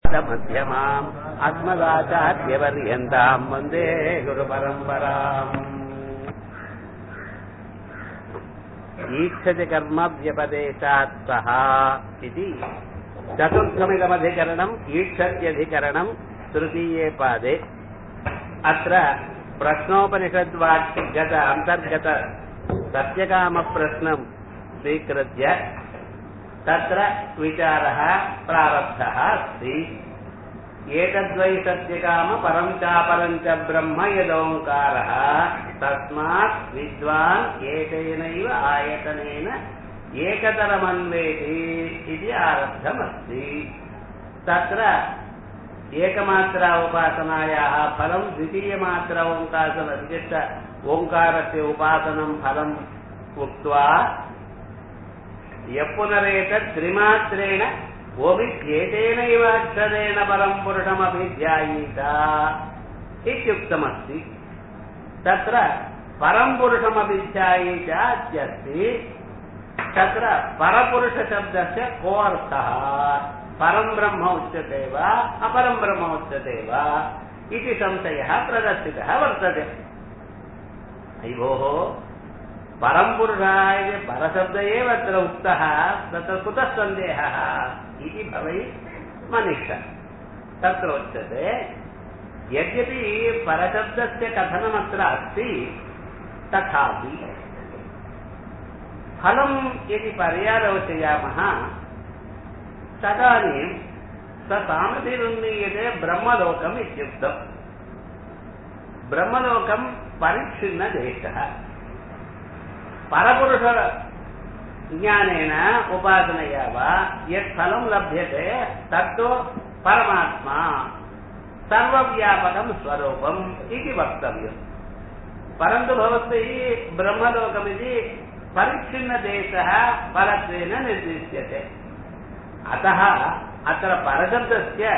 मध्यमाम् अस्मदाचार्यपर्यन्ताम् वन्दे गुरुपरम्पराम् ईक्षति कर्मव्यपदेशात् सः इति चतुर्थमिदमधिकरणम् ईक्षत्यधिकरणम् तृतीये पादे अत्र प्रश्नोपनिषद्वाक्यगत अन्तर्गत सत्यकामप्रश्नम् स्वीकृत्य तत्र विचारः प्रारब्धः अस्ति एतद्वै सत्यकाम परं चापरं च ब्रह्म यदोङ्कारः तस्मात् विद्वान् एतेनैव आयतनेन एकतरमन्वेति इति आरब्धमस्ति तत्र एकमात्रा उपासनायाः फलं द्वितीयमात्रा ओङ्कासन विशिष्ट ओङ्कारस्य उपासनं फलम् उक्त्वा यपुनरेतत् त्रिमात्रेण ओमित्येतेनैव अक्षरेण परं पुरुषमभिध्यायीत इत्युक्तमस्ति तत्र परं पुरुषमभिध्यायीत इत्यस्ति तत्र परपुरुषशब्दस्य को अर्थः परं ब्रह्म उच्यते वा अपरं ब्रह्म उच्यते वा इति संशयः प्रदर्शितः वर्तते अयि भोः परं पुरुषः इति परशब्द एव अत्र उक्तः तत्र कुतः सन्देहः इति भवेत् मनिष्य तत्र उच्यते यद्यपि परशब्दस्य कथनमत्र अस्ति तथापि फलम् यदि पर्यालोचयामः तदानीं स सामधिरुन्नीयते ब्रह्मलोकम् इत्युक्तम् ब्रह्मलोकं परिच्छिन्नदेशः परपुरुष ज्ञानेन उपासनया वा यत् फलं लभ्यते तत्तु परमात्मा सर्वव्यापकं स्वरूपम् इति वक्तव्यम् परन्तु भवद्भिः ब्रह्मलोकमिति परिच्छिन्नदेशः परत्वेन निर्दिश्यते अतः अत्र परशब्दस्य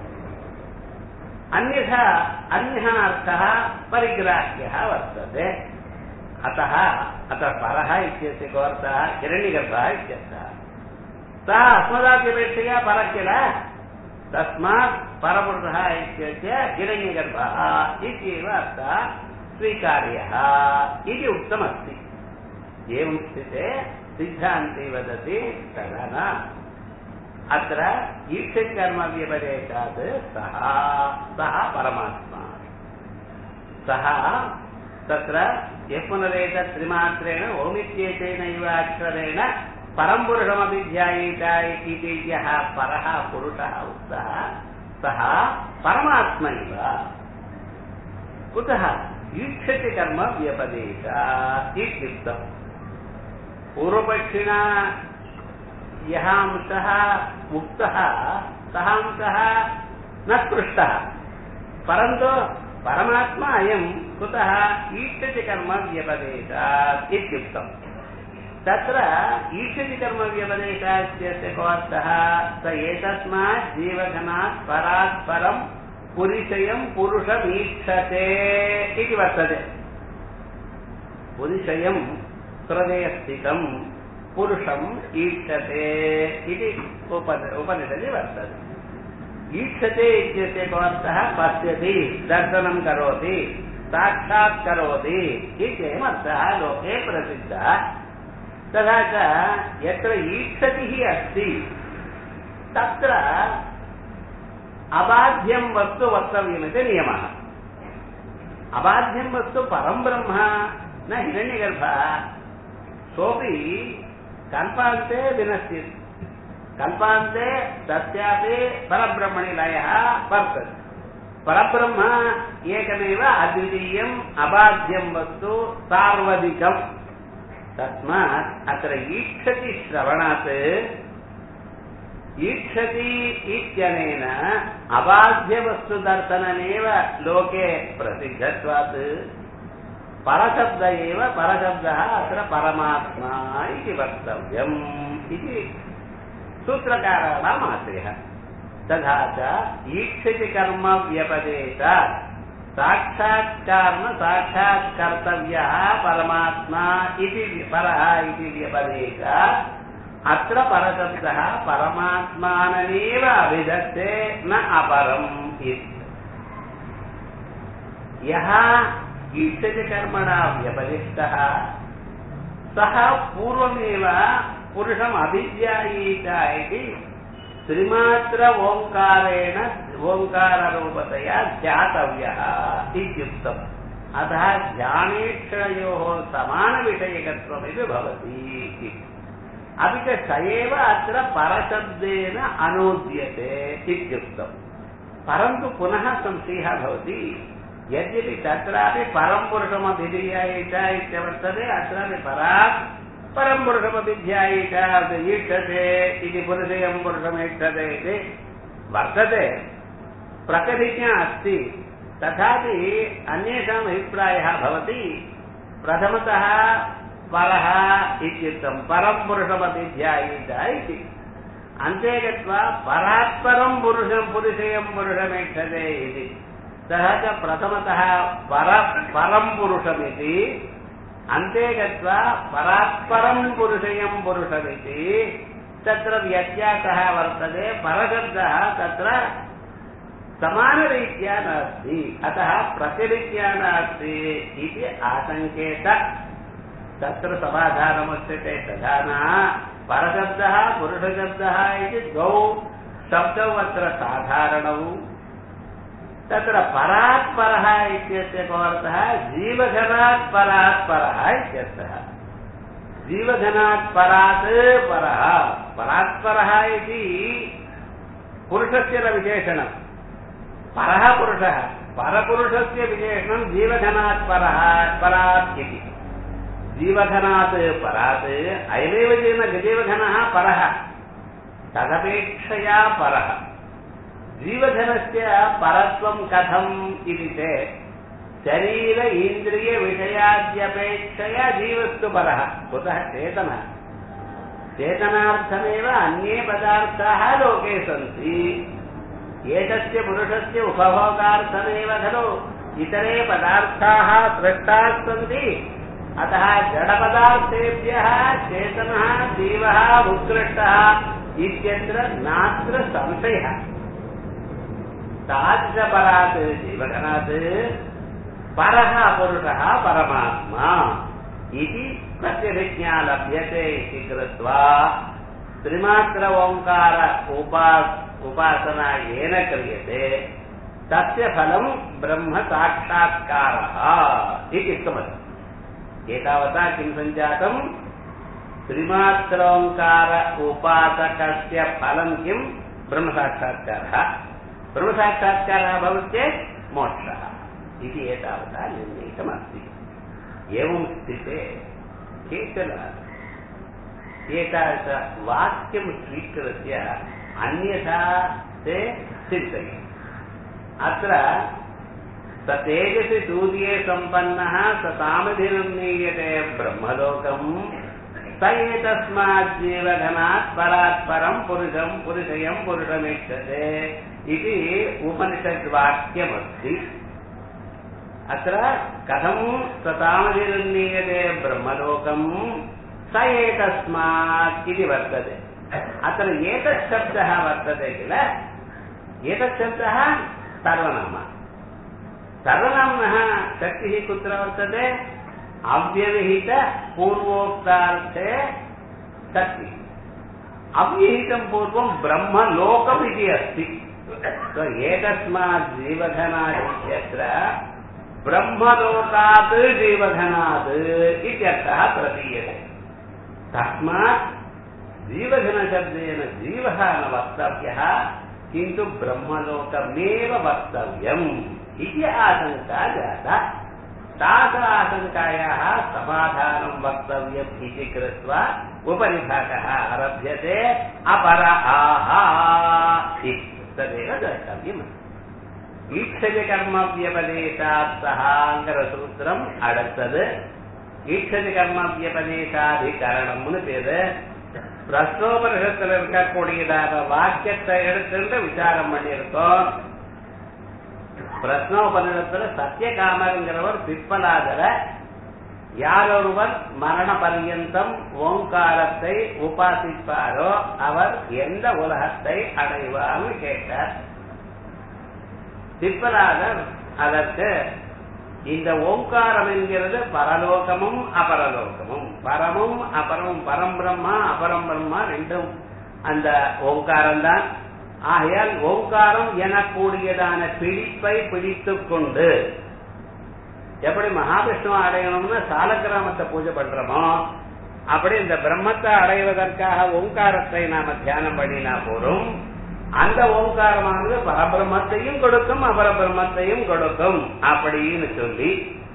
अन्यथा अन्यः अर्थः परिग्राह्यः वर्तते अतः अत्र परः इत्यस्य को अर्थः हिरण्यगर्भः इत्यर्थः सः अस्मदाद्यपेक्षया परः किल तस्मात् परपुरुषः इत्यस्य हिरण्यगर्भः इत्येव अर्थः स्वीकार्यः इति उक्तमस्ति एवं स्थिते सिद्धान्ते वदति तदा न अत्र ईक्षकर्मव्यपदेशात् सः सः परमात्मा सः तत्र यः पुनरेतत् त्रिमात्रेण ओमित्येतेनैव अक्षरेण परं पुरुषमभिध्यायीत इति यः परः पुरुषः उक्तः सः परमात्मैव कुतः ईक्षति कर्म व्यपदेश इत्युक्तम् पूर्वपक्षिणा यः अंशः उक्तः सः अंशः न स्पृष्टः परन्तु परमात्मा अयं कुतः ईक्षति कर्म व्यपदेशात् इत्युक्तम् तत्र ईक्षति कर्म व्यपदेशात् इत्यस्य को अर्थः स एतस्मात् जीवघनात् परात् परं पुरिशयं पुरुषमीक्षते इति वर्तते पुरिशयं हृदयस्थितं पुरुषम् ईक्षते इति उपनिषदि वर्तते ईक्षते इत्यस्य को अर्थः पश्यति दर्शनं करोति साक्षात् करोति इत्ययमर्थः लोके प्रसिद्धः तथा च यत्र ईक्षतिः अस्ति तत्र अबाध्यं वस्तु वक्तव्यमिति नियमः अबाध्यं वस्तु परं ब्रह्म न हिरण्यगर्भः सोऽपि कल्पान्ते विनश्यति कल्पान्ते तस्यापि परब्रह्मणि लयः वर्तते परब्रह्म एकमेव अद्वितीयम् अबाध्यं वस्तु सार्वधिकम् तस्मात् अत्र ईक्षति श्रवणात् ईक्षति इत्यनेन अबाध्यवस्तुदर्शनमेव लोके प्रसिद्धत्वात् परशब्द एव परशब्दः अत्र परमात्मा इति वक्तव्यम् इति सूत्रकाराणाम् आशयः तथा च ईक्षति कर्म व्यपदेशात् साक्षात्कार्म साक्षात्कर्तव्यः परमात्मा इति परः इति व्यपदेशात् अत्र परशब्दः परमात्मानमेव अभिधत्ते न अपरम् इति यः ईक्षजकर्मणा व्यपदिष्टः सः पूर्वमेव पुरुषम् अभिध्यायीत इति त्रिमात्र ओङ्कारेण ओङ्काररूपतया ध्यातव्यः इत्युक्तम् अतः ज्ञानेक्षणयोः समानविषयकत्वमिति भवति इति अपि च स एव अत्र परशब्देन अनूद्यते इत्युक्तम् परन्तु पुनः संशयः भवति यद्यपि तत्रापि परं पुरुषमभिधीयायित इत्यवर्तते अत्रापि परात् परं पुरुषमभिध्यायित ईक्षते इति पुरुषयं पुरुषमीक्षते इति वर्तते प्रकटिज्ञा अस्ति तथापि अन्येषाम् अभिप्रायः भवति प्रथमतः परः इत्युक्तं परं पुरुषमभिध्यायित इति अन्ते गत्वा परात्परं पुरुषं पुरुषयं पुरुषमीक्षते इति सः च प्रथमतः पर परं पुरुषमिति अन्ते गत्वा परात्परं पुरुषयं पुरुषमिति तत्र व्यत्यासः वर्तते परशब्दः तत्र समानरीत्या नास्ति अतः प्रतिरीत्या नास्ति इति आशङ्केत तत्र समाधानमुच्यते तथा न परशब्दः पुरुषशब्दः इति द्वौ शब्दौ अत्र साधारणौ तत्र परात् परः इत्यस्य को अर्थः जीवघनात् परात् परः इत्यर्थः जीवघनात् परात् परः परात् परः इति पुरुषस्य न विशेषणम् परः पुरुषः परपुरुषस्य विशेषणं जीवघनात् परः परात् इति जीवघनात् परात् अयमेव जेन गजेवघनः परः तदपेक्षया परः जीवधनस्य परत्वं कथम् इति चेत् शरीर इन्द्रिय विषयाद्यपेक्षया जीवस्तु परः कुतः चेतनः चेतनार्थमेव अन्ये पदार्थाः लोके सन्ति एतस्य पुरुषस्य उपभोगार्थमेव खलु इतरे पदार्थाः सृष्टाः सन्ति अतः जडपदार्थेभ्यः चेतनः जीवः उत्कृष्टः इत्यत्र नात्र संशयः तादृशपरात् जीवगणात् परः पुरुषः परमात्मा इति प्रत्यभिज्ञा लभ्यते इति कृत्वा त्रिमात्र ओङ्कार उपा उपासना येन क्रियते तस्य फलं ब्रह्म साक्षात्कारः इति उक्तमस्ति एतावता किं सञ्जातम् त्रिमात्रोङ्कार उपासकस्य फलं किं ब्रह्मसाक्षात्कारः ब्रह्मसाक्षात्कारः भवति चेत् मोक्षः इति एतावता निर्णीतमस्ति एवं स्थिते केचन एतादृशवाक्यं स्वीकृत्य अन्यथा ते चिन्तयन्ति अत्र स तेजसि सूर्ये सम्पन्नः स तामधिरुन्नीयते ब्रह्मलोकम् स एतस्माज्जीवघनात् परात् परं पुरुषं पुरुषयं पुरुषमीक्षते इति उपनिषद्वाक्यमस्ति अत्र कथं स तामधिरुन्नीयते ब्रह्मलोकम् स एतस्मात् इति वर्तते अत्र एतत् शब्दः वर्तते किल एतत् शब्दः सर्वनाम सर्वनाम्नः शक्तिः कुत्र वर्तते अव्यवहित पूर्वोक्तार्थे शक्तिः अव्यहितं पूर्वं ब्रह्मलोकम् इति अस्ति एतस्मात् जीवघनात् इत्यत्र ब्रह्मलोकात् जीवघनात् इत्यर्थः प्रतीयते तस्मात् जीवघनशब्देन जीवः न वक्तव्यः किन्तु ब्रह्मलोकमेव वक्तव्यम् इति आशङ्का जाता तास आशङ्कायाः समाधानं वक्तव्यम् इति कृत्वा उपनिभागः आरभ्यते अपर आहा तदेव द्रष्टव्यम् ஈட்சதிகர்மவியபதேசாத் சகாங்கிற அடுத்தது ஈட்சதிகர்மவியபதேசாதிகரணம்னு பேரு பிரஸ்னோபனிஷத்துல இருக்கக்கூடியதான வாக்கியத்தை எடுத்துட்டு விசாரம் பண்ணியிருக்கோம் பிரஸ்னோபனிஷத்துல சத்தியகாமருங்கிறவர் பிற்பலாதர யாரொருவர் மரண பர்யந்தம் ஓங்காரத்தை உபாசிப்பாரோ அவர் எந்த உலகத்தை அடைவார்னு கேட்டார் திப்பராகர் அதற்கு இந்த ஓங்காரம் என்கிறது பரலோகமும் அபரலோகமும் பரமும் அபரமும் பரம்பிரம்மா அபரம் பிரம்மா ரெண்டும் அந்த ஓங்காரம் தான் ஆகையால் ஓங்காரம் எனக்கூடியதான பிடிப்பை பிடித்துக் கொண்டு எப்படி மகாவிஷ்ணு அடையணும்னு சாலக்கிராமத்தை பூஜை பண்றோமோ அப்படி இந்த பிரம்மத்தை அடைவதற்காக ஓங்காரத்தை நாம தியானம் பண்ணினா போறோம் அந்த ஓங்காரமானது பரபிரம்மத்தையும் கொடுக்கும் அபரபிரம்மத்தையும் கொடுக்கும் அப்படின்னு சொல்லி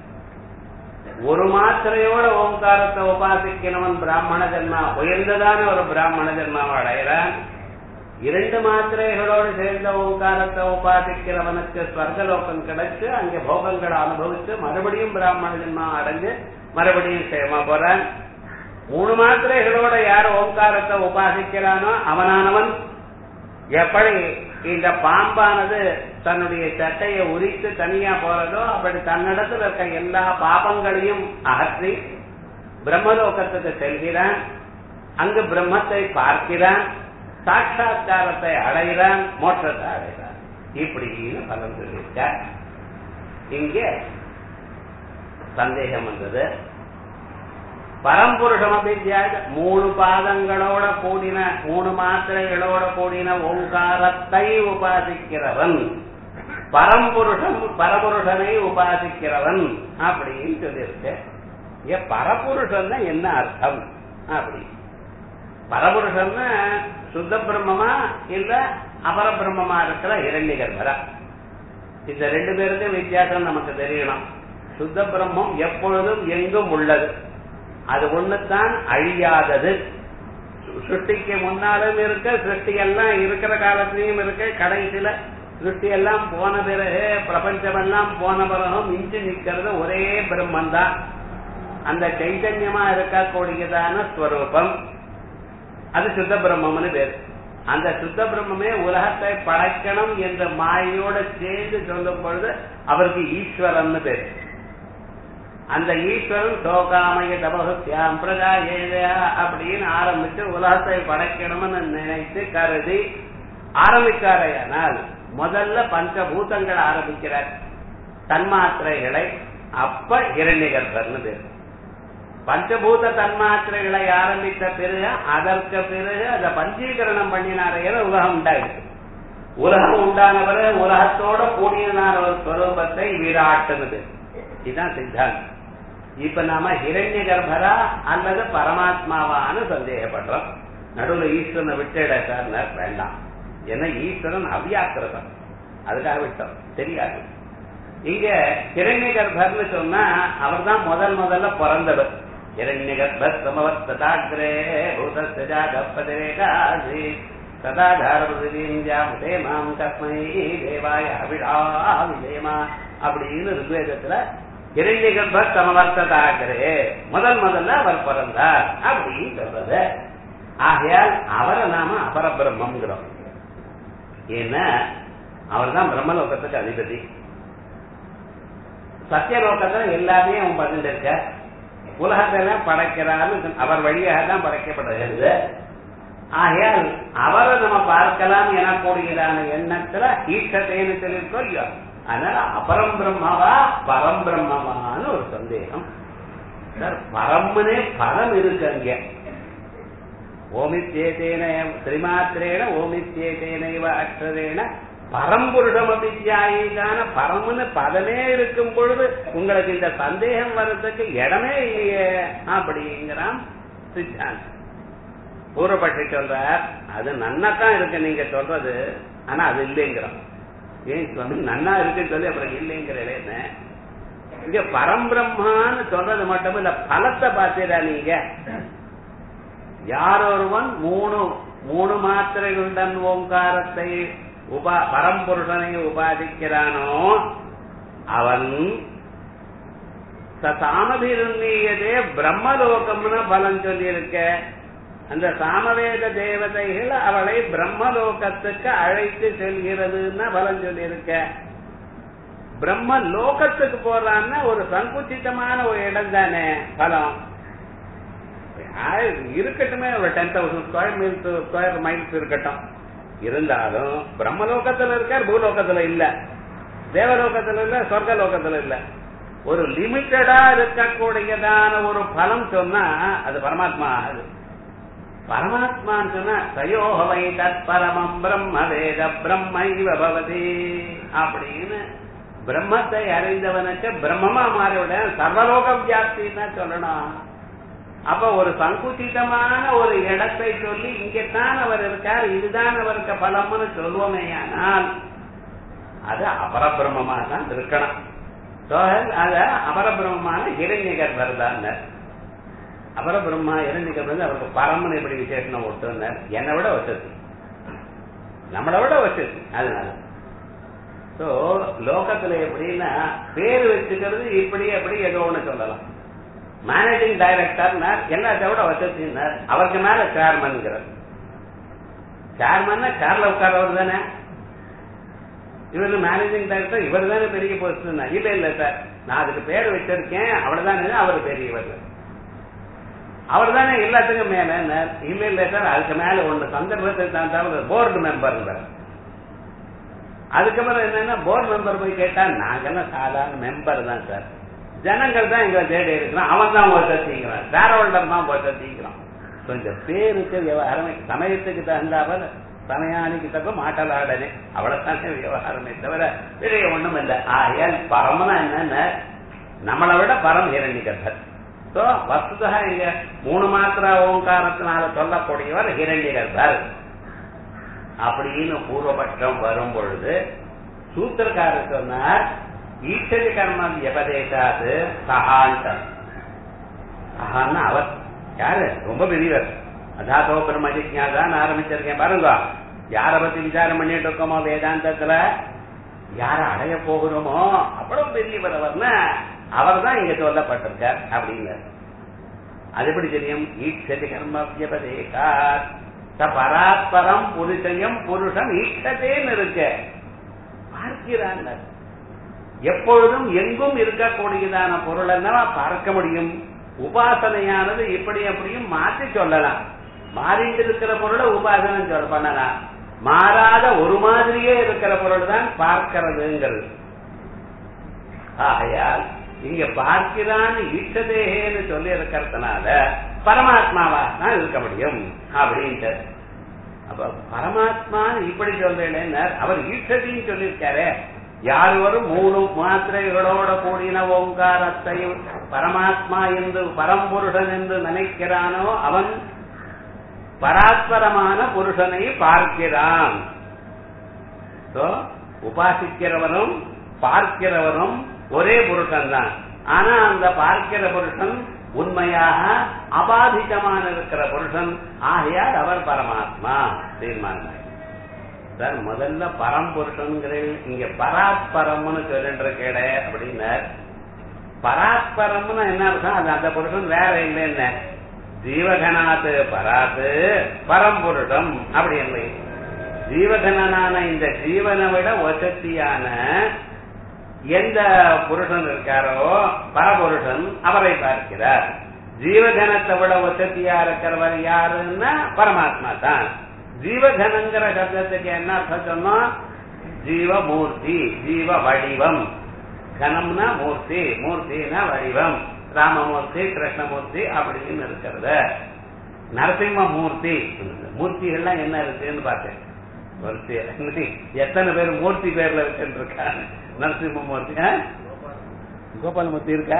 ஒரு மாத்திரையோட ஓங்காரத்தை உபாசிக்கிறவன் பிராமண ஜென்மா உயர்ந்ததான ஒரு பிராமண ஜென்மாவை அடைகிறான் இரண்டு மாத்திரைகளோடு சேர்ந்த ஓங்காரத்தை உபாசிக்கிறவனுக்கு ஸ்வர்கலோகம் கிடைச்சு அங்கே போகங்களை அனுபவிச்சு மறுபடியும் பிராமண ஜென்மா அடைஞ்சு மறுபடியும் சேமா போறான் மூணு மாத்திரைகளோட யார் ஓங்காரத்தை உபாசிக்கிறானோ அவனானவன் எப்படி இந்த பாம்பானது தன்னுடைய சட்டையை உரித்து தனியா போறதோ அப்படி தன்னிடத்தில் இருக்க எல்லா பாபங்களையும் அகற்றி பிரம்மலோகத்துக்கு செல்கிறான் அங்கு பிரம்மத்தை பார்க்கிறான் சாட்சா்காரத்தை அடைகிறான் மோட்சத்தை அடைகிறான் இப்படின்னு பலன் சொல்லியிருக்கார் இங்கே சந்தேகம் வந்தது பரம்புருஷம் அபித்தியாக மூணு பாதங்களோட கூடின மூணு மாத்திரைகளோட கூடின ஓங்காரத்தை உபாசிக்கிறவன் பரம்புருஷம் பரபுருஷனை உபாசிக்கிறவன் அப்படின்னு சொல்லியிருக்கு இங்க பரபுருஷன் என்ன அர்த்தம் அப்படி பரபுருஷன்னா சுத்த பிரம்மமா இல்ல அபர பிரம்மமா இருக்கிற இரண்ய கர்ப்பரா இந்த ரெண்டு பேருக்கும் வித்தியாசம் நமக்கு தெரியணும் சுத்த பிரம்மம் எப்பொழுதும் எங்கும் உள்ளது அது ஒண்ணுதான் அழியாதது சிருஷ்டிக்கு முன்னாலும் இருக்க சிருஷ்டி எல்லாம் இருக்கிற காலத்திலையும் இருக்க கடைசியில சிருஷ்டி எல்லாம் போன பிறகு பிரபஞ்சம் எல்லாம் போன பிறகும் மிஞ்சி நிக்கிறது ஒரே பிரம்மன் தான் அந்த சைத்தன்யமா இருக்கக்கூடியதான ஸ்வரூபம் அது சுத்த பிரம்மம்னு பேர் அந்த சுத்த பிரம்மே உலகத்தை படைக்கணும் என்ற மாயோட சேர்ந்து சொல்லும் பொழுது அவருக்கு ஈஸ்வரன் பேர் அந்த ஈஸ்வரன் சோகாமய தபகுத்தியாம் பிரஜா ஏதா அப்படின்னு ஆரம்பிச்சு உலகத்தை படைக்கணும்னு நினைத்து கருதி ஆரம்பிக்காரையானால் முதல்ல பஞ்சபூதங்கள் ஆரம்பிக்கிறார் தன்மாத்திரைகளை அப்ப இரண்யகர்பர்னு பேர் பஞ்சபூத தன்மாத்திரைகளை ஆரம்பித்த பிறகு அதற்கு பிறகு அதை பஞ்சீகரணம் பண்ணினாரையே உலகம் உண்டாயிடுச்சு உலகம் உண்டான பிறகு உலகத்தோட கூடியதான ஒரு ஸ்வரூபத்தை விராட்டுனது இதுதான் சித்தாந்தம் இப்ப நாம ஹிரண்ய கர்ப்பரா அல்லது பரமாத்மாவான்னு சந்தேகப்படுறோம் நடுவில் ஈஸ்வரனை விட்டுட சார் வேண்டாம் ஏன்னா ஈஸ்வரன் அவ்யாக்கிரதம் அதுக்காக விட்டோம் தெரியாது இங்க ஹிரண்ய கர்ப்பர்னு சொன்னா அவர் தான் முதல் முதல்ல பிறந்தவர் ஹிரண்ய கர்ப்பர் சமவர்த்ததாகிரே பூதஸ்தாகப்பதேகாசி சதாதாரபுதீந்தியாமுதே மாம் கஸ்மை தேவாய அவிழா விஜயமா அப்படின்னு ருக்வேதத்துல இரண்ய கர்ப்ப சமவர்த்ததாகிறே முதல் முதல்ல அவர் பிறந்தார் அப்படின்னு சொல்றது ஆகையால் அவரை நாம அபர பிரம்மங்கிறோம் ஏன்னா அவர் தான் பிரம்மலோகத்துக்கு அதிபதி சத்தியலோகத்துல எல்லாமே அவன் பதில் இருக்க உலகத்தெல்லாம் படைக்கிறான்னு அவர் வழியாக தான் படைக்கப்படுகிறது ஆகையால் அவரை நம்ம பார்க்கலாம் எனக்கூடியதான எண்ணத்துல ஈட்டத்தைன்னு சொல்லியிருக்கோம் இல்லையோ அதனால அபரம் பிரம்மவா பரம் பிரம்மவான்னு ஒரு சந்தேகம் சார் பரம்னே பரம் இருக்கு அங்க ஓமித்யேதேன திரிமாத்திரேன ஓமித்யேதேனைவ அக்ஷரேன பரம்புருடம் அபித்தியாயிக்கான பரம்னு பதமே இருக்கும் பொழுது உங்களுக்கு இந்த சந்தேகம் வர்றதுக்கு இடமே இல்லையே அப்படிங்கிறான் சித்தாந்த் பூர்வப்பட்டு சொல்றார் அது நன்னாத்தான் இருக்கு நீங்க சொல்றது ஆனா அது இல்லைங்கிறோம் ஏன் சுவாமி நன்னா இருக்குன்னு சொல்லி அப்புறம் இல்லைங்கிறேன்னு இங்க பரம்பிரம்மான்னு சொல்றது மட்டும் இல்ல பலத்தை பார்த்தீரா நீங்க யாரொருவன் மூணு மூணு மாத்திரைகளுடன் ஓங்காரத்தை உபா பரம்புருஷனை உபாதிக்கிறானோ அவன் சாமபிருந்தீயதே பிரம்மலோகம்னு பலன் சொல்லியிருக்க அந்த சாமவேத தேவதைகள் அவளை பிரம்மலோகத்துக்கு அழைத்து செல்கிறதுன்னு பலன் சொல்லியிருக்க பிரம்ம லோகத்துக்கு போறான்னா ஒரு சங்குச்சிதமான ஒரு இடம் தானே பலம் இருக்கட்டுமே ஒரு ten thousand square meals square miles இருக்கட்டும் இருந்தாலும் பிரம்மலோகத்துல இருக்கார் பூலோகத்துல இல்ல தேவலோகத்துல இல்ல சொர்க்க லோகத்துல இல்ல ஒரு லிமிட்டடா இருக்கக்கூடியதான ஒரு பலம் சொன்னா அது பரமாத்மா அது பரமாத்மான்னு சொன்னா சயோகவை தற்பரமம் பிரம்ம வேத பிரம்மைவ பவதி அப்படின்னு பிரம்மத்தை அறிந்தவனுக்கு பிரம்மமா மாறிவிட சர்வலோக வியாப்தின்னு சொல்லணும் அப்ப ஒரு சங்குச்சிதமான ஒரு இடத்தை சொல்லி இங்கத்தான் அவர் இருக்கார் இதுதான் அவருக்கு பலம்னு சொல்லுவோமே ஆனால் அது அபரபிரமமா தான் இருக்கணும் அத அபரபிரமமான இளைஞர் வருதான் அபரபிரம்மா இரண்டிகர் வந்து அவருக்கு பரமன் எப்படி விசேஷம் ஒட்டுனார் என்னை விட வசதி நம்மளை விட வசதி அதனால சோ லோகத்துல எப்படின்னா பேர் வச்சுக்கிறது இப்படி அப்படி ஏதோ ஒண்ணு சொல்லலாம் மேனேஜிங் டைரக்டர் எல்லாத்த விட வசதினார் அவருக்கு மேல சேர்மன்கிறார் சேர்மன் சேர்ல உட்கார்றவர் தானே இவர் மேனேஜிங் டைரக்டர் இவர் தானே பெரிய போஸ்ட் இல்ல இல்ல சார் நான் அதுக்கு பேர் வச்சிருக்கேன் அவ்வளவுதானே அவர் பெரியவர் அவர் தானே எல்லாத்துக்கும் மேல இல்ல இல்ல சார் அதுக்கு மேல ஒண்ணு சந்தர்ப்பத்தை தான் போர்டு மெம்பர் அதுக்கப்புறம் என்னன்னா போர்டு மெம்பர் போய் கேட்டா நாங்கெல்லாம் சாதாரண மெம்பர் தான் சார் ஜனங்கள் தான் எங்களை தேடி இருக்கிறோம் அவன் தான் வசதிங்கிறான் ஷேர் ஹோல்டர் தான் வசதிங்கிறான் கொஞ்சம் பேருக்கு விவகாரமே சமயத்துக்கு தகுந்தாமல் சமயானிக்கு தக்க மாட்டலாடனே அவ்வளவுதானே விவகாரமே தவிர பெரிய ஒண்ணும் இல்லை ஆயல் பரமனா என்னன்னு நம்மளை விட பரம் ஹிரண்யகர்பர் சோ வஸ்துதா இங்க மூணு மாத்திரா ஓங்காரத்தினால சொல்லக்கூடியவர் ஹிரண்யகர்பர் அப்படின்னு பூர்வபட்சம் வரும் பொழுது சூத்திரக்காரர் சொன்னார் ஈஸ்வரி கர்மம் எபதேசாது சகாந்தம் சகான்னா அவர் யாரு ரொம்ப பெரியவர் அதாதோ பிரம்ம ஜிக்யாதான் ஆரம்பிச்சிருக்கேன் பாருங்க யார பத்தி விசாரம் பண்ணிட்டு இருக்கோமோ வேதாந்தத்துல யார அடைய போகிறோமோ அவ்வளவு பெரியவர் அவர்னா அவர் தான் இங்க சொல்லப்பட்டிருக்கார் அப்படின்னு அது எப்படி தெரியும் ஈட்சதி கர்மவியபதேகார் பராத்பரம் புருஷயம் புருஷன் ஈட்சத்தேன்னு இருக்கு பார்க்கிறான் எப்பொழுதும் எங்கும் இருக்கக்கூடியதான பொருள் என்னவா பார்க்க முடியும் உபாசனையானது இப்படி அப்படியும் மாற்றி சொல்லலாம் மாறிட்டு இருக்கிற பொருளை உபாசனை சொல்ல பண்ணலாம் மாறாத ஒரு மாதிரியே இருக்கிற பொருள் தான் பார்க்கிறதுங்கிறது ஆகையால் இங்க பார்க்கிறான் ஈட்டதேகேன்னு சொல்லி இருக்கிறதுனால பரமாத்மாவா தான் இருக்க முடியும் அப்படின்ட்டு அப்ப பரமாத்மா இப்படி சொல்றேன் அவர் ஈட்டதின்னு சொல்லியிருக்காரு யார் வரும் மூணு மாத்திரைகளோட கூடின ஓங்காரத்தையும் பரமாத்மா என்று பரம்புருஷன் என்று நினைக்கிறானோ அவன் பராத்பரமான புருஷனை பார்க்கிறான் உபாசிக்கிறவனும் பார்க்கிறவனும் ஒரே புருஷன் தான் ஆனா அந்த பார்க்கிற புருஷன் உண்மையாக அபாதிதமான இருக்கிற புருஷன் ஆகையால் அவர் பரமாத்மா தீர்மானம் சார் முதல்ல பரம்புருஷன்கிறேன் இங்க பராத்பரம்னு சொல்லிட்டு இருக்கேட அப்படின்னார் பராத்பரம்னு என்ன அர்த்தம் அது அந்த புருஷன் வேற இல்லைன்னு ஜீவகனாத்து பராத்து பரம்புருஷம் அப்படி இல்லை ஜீவகனான இந்த ஜீவனை விட வசத்தியான எந்த புருஷன் இருக்காரோ பரபுருஷன் அவரை பார்க்கிறார் ஜீவகனத்தை விட வசதியா இருக்கிறவர் யாருன்னா பரமாத்மா தான் ஜீவகனங்கிற சப்தத்துக்கு என்ன அர்த்தம் சொன்னோம் ஜீவமூர்த்தி ஜீவ வடிவம் கனம்னா மூர்த்தி மூர்த்தினா வடிவம் ராமமூர்த்தி கிருஷ்ணமூர்த்தி அப்படின்னு இருக்கிறது நரசிம்ம மூர்த்தி மூர்த்திகள்லாம் என்ன இருக்குன்னு பார்த்தேன் மூர்த்தி எத்தனை பேர் மூர்த்தி பேர்ல இருக்குன்னு இருக்காங்க நரசிம்ம மூர்த்தி கோபாலமூர்த்தி இருக்கா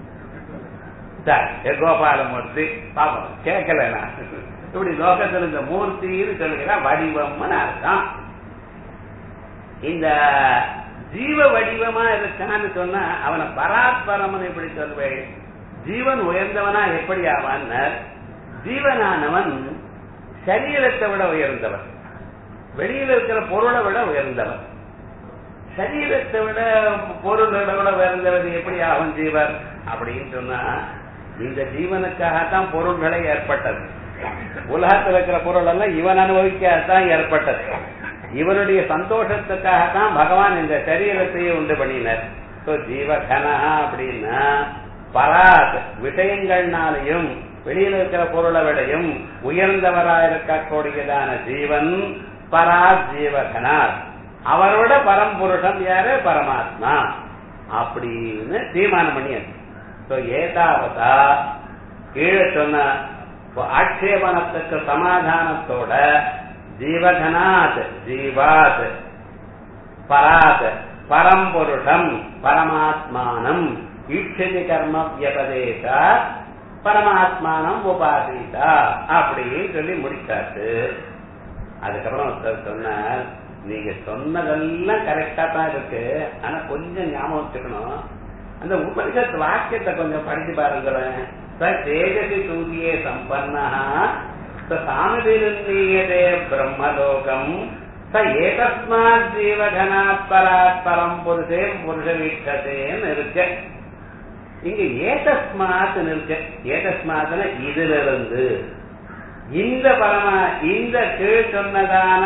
சரி கோபாலமூர்த்தி பாப்போம் கேட்கல நான் இப்படி லோகத்தில் இந்த மூர்த்தின்னு சொல்லுகிற வடிவம்னு அர்த்தம் இந்த ஜீவ வடிவமா இருக்கான்னு சொன்னா அவனை பராத்பரமன் எப்படி சொல்வேன் ஜீவன் உயர்ந்தவனா எப்படி ஆவான் ஜீவனானவன் சரீரத்தை விட உயர்ந்தவன் வெளியில இருக்கிற பொருளை விட உயர்ந்தவன் சரீரத்தை விட பொருளை விட உயர்ந்தவர் எப்படி ஆகும் ஜீவன் அப்படின்னு சொன்னா இந்த ஜீவனுக்காகத்தான் பொருள்களை ஏற்பட்டது உலகத்தில் இருக்கிற பொருள் எல்லாம் இவன் அனுபவிக்கத்தான் ஏற்பட்டது இவருடைய சந்தோஷத்துக்காக தான் பகவான் இந்த சரீரத்தையே உண்டு பண்ணினார் சோ ஜீவகனா அப்படின்னா பராத் விஷயங்கள்னாலையும் வெளியில இருக்கிற பொருளை விடையும் உயர்ந்தவராக இருக்கக்கூடியதான ஜீவன் பராத் ஜீவகனார் அவரோட பரம்புருஷம் யாரு பரமாத்மா அப்படின்னு தீர்மானம் பண்ணியாச்சு சோ ஏதாவதா கீழே சொன்ன ஆட்சேபனத்துக்கு சமாதானத்தோட ஜீவகனாத் ஜீவாத் பராத் பரம்புருஷம் பரமாத்மானம் ஈட்சதி கர்ம வியபதேச பரமாத்மானம் உபாசிதா அப்படின்னு சொல்லி முடிச்சாச்சு அதுக்கப்புறம் ஒருத்தர் சொன்னார் நீங்க சொன்னதெல்லாம் கரெக்டா தான் இருக்கு ஆனா கொஞ்சம் ஞாபகம் வச்சுக்கணும் அந்த உபனிஷத் வாக்கியத்தை கொஞ்சம் படிச்சு பாருங்களேன் ச தேஜசி சூரியே சம்பன்னா ச சாமதிருந்தீயதே பிரம்மலோகம் ச ஏதஸ்மாத் ஜீவகனாத் பராத் பரம் புருஷே புருஷ வீட்சதேன்னு இருக்கு இங்க ஏதஸ்மாத் இருக்கு ஏதஸ்மாத்ல இதுல இருந்து இந்த பரமா இந்த கீழ் சொன்னதான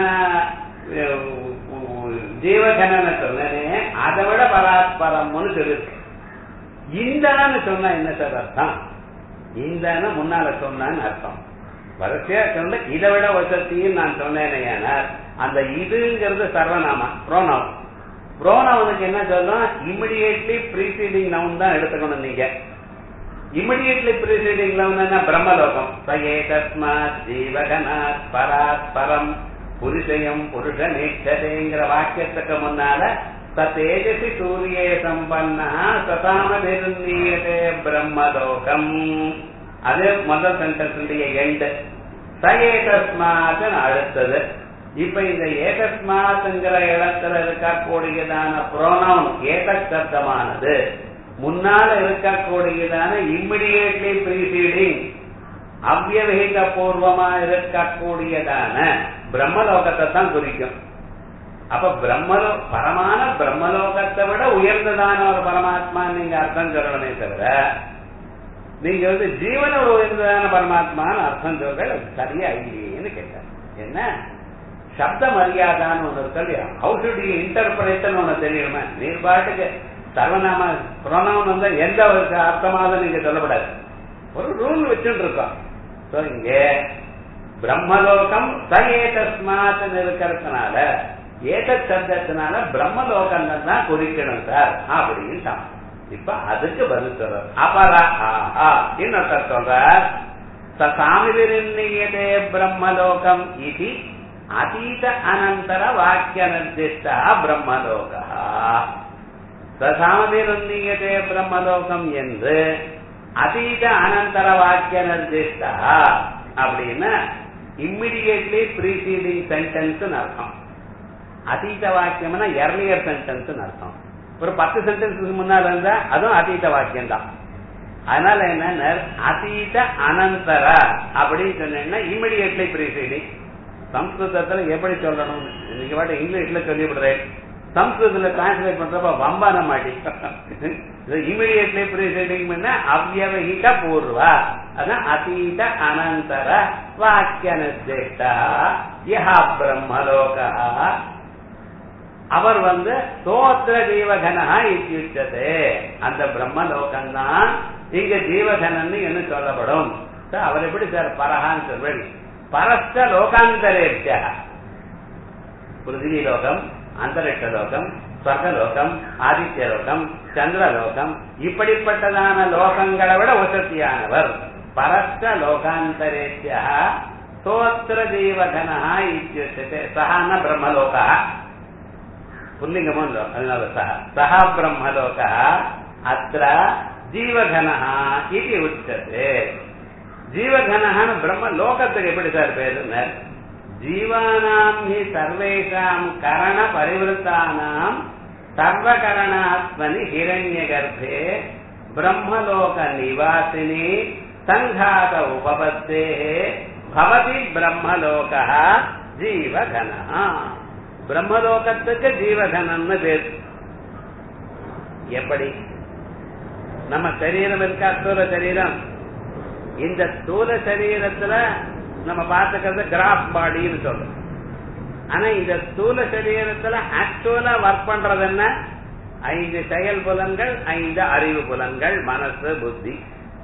ஜீவகனனை சொன்னனே அதை விட பராத்பரம்னு சொல்லிருக்கு இந்தான்னு சொன்னா என்ன சார் அர்த்தம் இந்தான்னு முன்னால சொன்னான்னு அர்த்தம் வரிசையா சொன்ன இதை விட வசத்தின்னு நான் சொன்னேனே அந்த இதுங்கிறது சர்வநாமா புரோனவ் புரோனவனுக்கு என்ன சொல்லும் இமிடியேட்லி ப்ரீசீடிங் நவுன் தான் எடுத்துக்கணும் நீங்க இமிடியேட்லி ப்ரீசீடிங் நவுன் பிரம்மலோகம் சயே தஸ்மாத் ஜீவகனாத் பராத் பரம் புருஷயம் புருஷ நீட்சதேங்கிற வாக்கியத்துக்கு முன்னால ச தேஜசி சூரியே சம்பன்னா சதாமதிருந்தீயதே பிரம்மலோகம் அது முதல் சென்டென்ஸுடைய எண்டு ச ஏதஸ்மாத் அடுத்தது இப்ப இந்த ஏதஸ்மாத்ங்கிற இடத்துல இருக்கக்கூடியதான புரோனவுன் ஏத சப்தமானது முன்னால இருக்கக்கூடியதான இம்மிடியேட்லி ப்ரீசீடிங் அவ்வவிகித பூர்வமா இருக்கக்கூடியதான பிரம்மலோகத்தை தான் குறிக்கும் அப்ப பிரம்மலோ பரமான பிரம்மலோகத்தை விட உயர்ந்ததான ஒரு பரமாத்மா நீங்க அர்த்தம் சொல்லணுமே தவிர நீங்க வந்து ஜீவன உயர்ந்ததான பரமாத்மான்னு அர்த்தம் சொல்ற சரியா இல்லையேன்னு கேட்டார் என்ன சப்த மரியாதான்னு ஒண்ணு இருக்கு இல்லையா ஹவு ஷுட் யூ இன்டர்பிரேஷன் ஒண்ணு தெரியுமா நீர் பாட்டுக்கு சர்வநாம புரோனவன் வந்து எந்த ஒரு அர்த்தமாக நீங்க சொல்லப்படாது ஒரு ரூல் வச்சுட்டு இருக்கோம் சோ இங்க பிரம்மலோகம் ச ஏதஸ்மாத் இருக்கிறதுனால ஏத சப்தத்தினால பிரம்மலோகம் தான் குறிக்கணும் சார் அப்படின்னு தான் இப்ப அதுக்கு பதில் சொல்ற அபரா ஆஹா இன்னொருத்தர் சொல்றார் சாமிவிருந்தீயதே பிரம்மலோகம் இது அதீத அனந்தர வாக்கிய நிர்திஷ்ட பிரம்மலோக சசாமதிருந்தீயதே பிரம்மலோகம் என்று அதீத அனந்தர வாக்கிய நிர்திஷ்ட அப்படின்னா இம்மிடியட்லி ப்ரீசீடிங் சென்டென்ஸ் அர்த்தம் அதீத வாக்கியம்னா எர்லியர் சென்டென்ஸ் அர்த்தம் ஒரு பத்து சென்டென்ஸுக்கு முன்னால இருந்தா அதுவும் அதீத வாக்கியம் தான் அதனால என்ன அதீத அனந்தர அப்படின்னு சொன்னீங்கன்னா இம்மிடியட்லி ப்ரீசீடிங் சம்ஸ்கிருதத்துல எப்படி சொல்லணும் இன்னைக்கு பாட்டு இங்கிலீஷ்ல சொல்லிவிடுறேன் சம்ஸ்கிருதத்துல டிரான்ஸ்லேட் பண்றப்ப வம்பான மாட்டி இமிடியட்லி ப்ரீசைடிங் பண்ண அவ்வவகித பூர்வ அதான் அதீத அனந்தர வாக்கிய நிர்தேஷ்டா யஹா பிரம்மலோக அவர் வந்து சோத்திர ஜீவகனா இத்தியுச்சதே அந்த பிரம்மலோகம்தான் இங்க ஜீவகனன்னு என்ன சொல்லப்படும் அவர் எப்படி சார் பரஹான்னு சொல்வேன் பரஸ்த லோகாந்தரேபிய பிருத்திவி லோகம் அந்தரிக்ஷ லோகம் ஸ்வர்கலோகம் ஆதித்ய லோகம் சந்திரலோகம் இப்படிப்பட்டதான லோகங்களை விட உசத்தியானவர் பரஸ்த லோகாந்தரேபிய சோத்திர ஜீவகனா இத்தியுச்சதே சஹான பிரம்மலோகா புல்லிங்கமும் அதனால சஹ சஹா பிரம்மலோக அத்த ஜீவகன இது உச்சது ஜீவகனஹான்னு பிரம்ம லோகத்துக்கு எப்படி சார் பேரு ஜீவானாம் ஹி சர்வேஷாம் கரண பரிவருத்தானாம் சர்வகரணாத்மனி ஹிரண்ய கர்ப்பே பிரம்மலோக நிவாசினி சங்காத உபபத்தே பவதி பிரம்மலோக ஜீவகனா பிரம்மலோகத்துக்கு ஜீவகனம்னு பேர் எப்படி நம்ம சரீரம் இருக்கா ஸ்தூல சரீரம் இந்த ஸ்தூல சரீரத்துல நம்ம பார்த்துக்கிறது கிராஃப் பாடின்னு சொல்றோம் ஆனா இந்த ஸ்தூல சரீரத்துல ஆக்சுவலா ஒர்க் பண்றது என்ன ஐந்து செயல் புலன்கள் ஐந்து அறிவு புலன்கள் மனசு புத்தி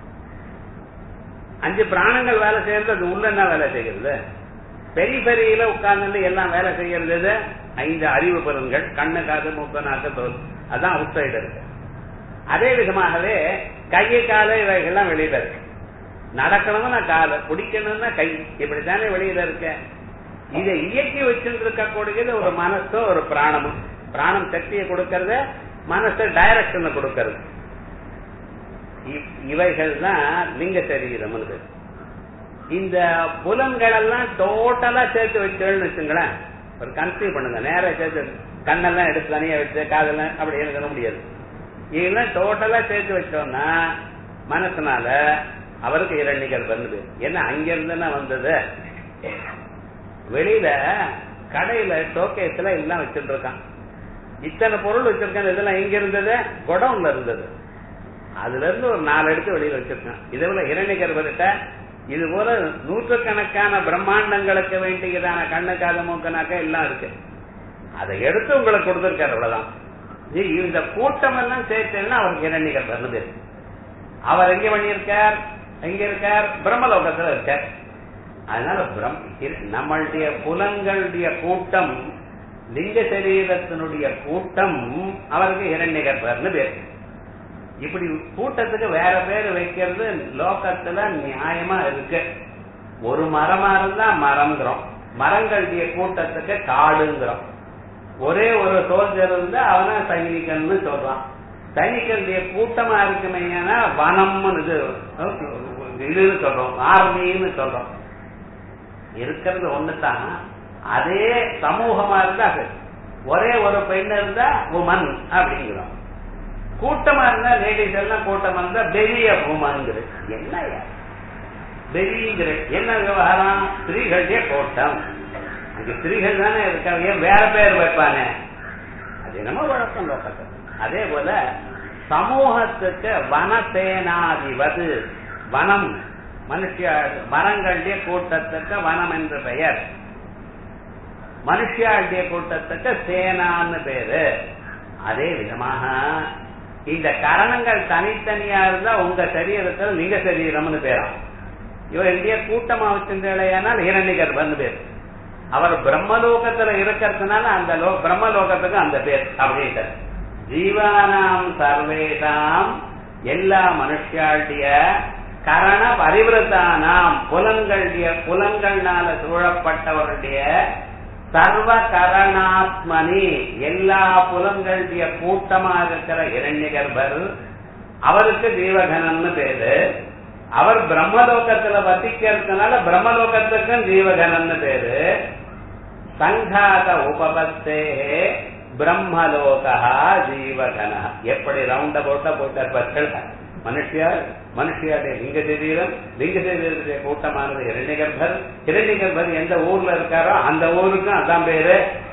அஞ்சு பிராணங்கள் வேலை செய்யறது அது உள்ள என்ன வேலை செய்கிறது பெரிஃபெரியில உட்கார்ந்து எல்லாம் வேலை செய்யறது ஐந்து அறிவு புலன்கள் கண்ணு காது மூக்கு நாக்கு தோல் அதான் அவுட் சைடு இருக்கு அதே விதமாகவே கையை கால இவைகள்லாம் வெளியில இருக்கு நடக்கணும்னா கால குடிக்கணும்னா கை இப்படித்தானே வெளியில இருக்க இதை இயக்கி வச்சுட்டு இருக்கக்கூடியது ஒரு மனசோ ஒரு பிராணமும் பிராணம் சக்தியை கொடுக்கறது மனசு டைரக்ஷனை கொடுக்கறது இவைகள் தான் லிங்க சரீரம் இந்த புலன்கள் எல்லாம் டோட்டலா சேர்த்து வச்சோன்னு வச்சுங்களேன் ஒரு கன்சியூவ் பண்ணுங்க நேரம் சேர்த்து கண்ணெல்லாம் எடுத்து தனியா வச்சு காதெல்லாம் அப்படி எழுத முடியாது இதெல்லாம் டோட்டலா சேர்த்து வச்சோம்னா மனசுனால அவருக்கு இரண்டிகள் வருது என்ன அங்கிருந்துன்னா வந்தது வெளியில கடையில ஷோகேஸ்ல எல்லாம் வச்சுட்டு இருக்கான் இத்தனை பொருள் வச்சிருக்கான் இதெல்லாம் எங்க இருந்தது குடவுன்ல இருந்தது அதுல இருந்து ஒரு நாலு எடுத்து வெளியில வச்சிருக்கான் இதே போல இரணிகர்வர்கிட்ட இது போல நூற்றுக்கணக்கான பிரம்மாண்டங்களுக்கு வேண்டியதான கண்ணு காது மூக்கனாக்க எல்லாம் இருக்கு அதை எடுத்து உங்களுக்கு கொடுத்திருக்காரு அவ்வளவுதான் இந்த கூட்டம் எல்லாம் சேர்த்தேன்னா அவருக்கு இரண்டிகர் வருது அவர் எங்க பண்ணியிருக்கார் எங்க இருக்கார் பிரம்மலோகத்துல இருக்கார் அதனால பிரம் நம்மளுடைய புலங்களுடைய கூட்டம் லிங்க சரீரத்தினுடைய கூட்டம் அவருக்கு இரண்டிகர்பர்னு பேர் இப்படி கூட்டத்துக்கு வேற பேர் வைக்கிறது லோகத்துல நியாயமா இருக்கு ஒரு மரமா இருந்தா மரம்ங்கிறோம் மரங்களுடைய கூட்டத்துக்கு காடுங்கிறோம் ஒரே ஒரு சோல்ஜர் இருந்தா அவன சைனிகன்னு சொல்றான் சைனிகளுடைய கூட்டமா இருக்குமே வனம்னு இது இதுன்னு சொல்றோம் ஆர்மின்னு சொல்றோம் இருக்கிறது ஒண்ணுதான் அதே சமூகமா இருந்தா ஒரே ஒரு பெண் இருந்தா உமன் அப்படிங்கிறோம் கூட்டமா இருந்தா லேடிஸ் எல்லாம் கூட்டமா இருந்தா பெரிய உமன்கிறது என்ன பெரியங்கிற என்ன விவகாரம் ஸ்திரீகளுடைய கூட்டம் அங்க ஸ்திரீகள் தானே இருக்காங்க ஏன் வேற பேர் வைப்பானே அது என்னமோ வழக்கம் லோகத்தில் அதே போல சமூகத்துக்கு வனசேனாதிபது வனம் மனுஷிய மரங்களுடைய கூட்டத்துக்கு வனம் என்று பெயர் மனுஷியாளுடைய கூட்டத்துக்கு சேனான்னு பேரு அதே விதமாக இந்த கரணங்கள் தனித்தனியா இருந்தா உங்க சரீரத்தில் லிங்க சரீரம்னு பேரும் இவர் இந்திய கூட்டமா வச்சிருந்தால் இரண்டிகர்பன் பேர் அவர் பிரம்மலோகத்துல இருக்கிறதுனால அந்த லோ பிரம்மலோகத்துக்கு அந்த பேர் அப்படின்ட்டு ஜீவானாம் சர்வேதாம் எல்லா மனுஷாளுடைய கரண பரிவிரதானாம் புலன்களுடைய புலன்கள்னால சூழப்பட்டவருடைய சர்வ கரணாத்மனி எல்லா புலன்களுடைய கூட்டமா இருக்கிற இரண்யகர்பர் அவருக்கு ஜீவகனன்னு பேரு அவர் பிரம்மலோகத்துல வசிக்கிறதுனால பிரம்மலோகத்துக்கும் ஜீவகனன்னு பேரு சங்காத உபபத்தே பிரம்மலோகா ஜீவகன எப்படி ரவுண்ட போட்ட போட்டார் மனுஷியா மனுஷியாடைய லிங்க சரீரம் லிங்க சரீரத்துடைய கூட்டமானது இரண்டிகர்பர் இரண்டிகர்பர் எந்த ஊர்ல இருக்காரோ அந்த ஊருக்கும் அதான் பேரு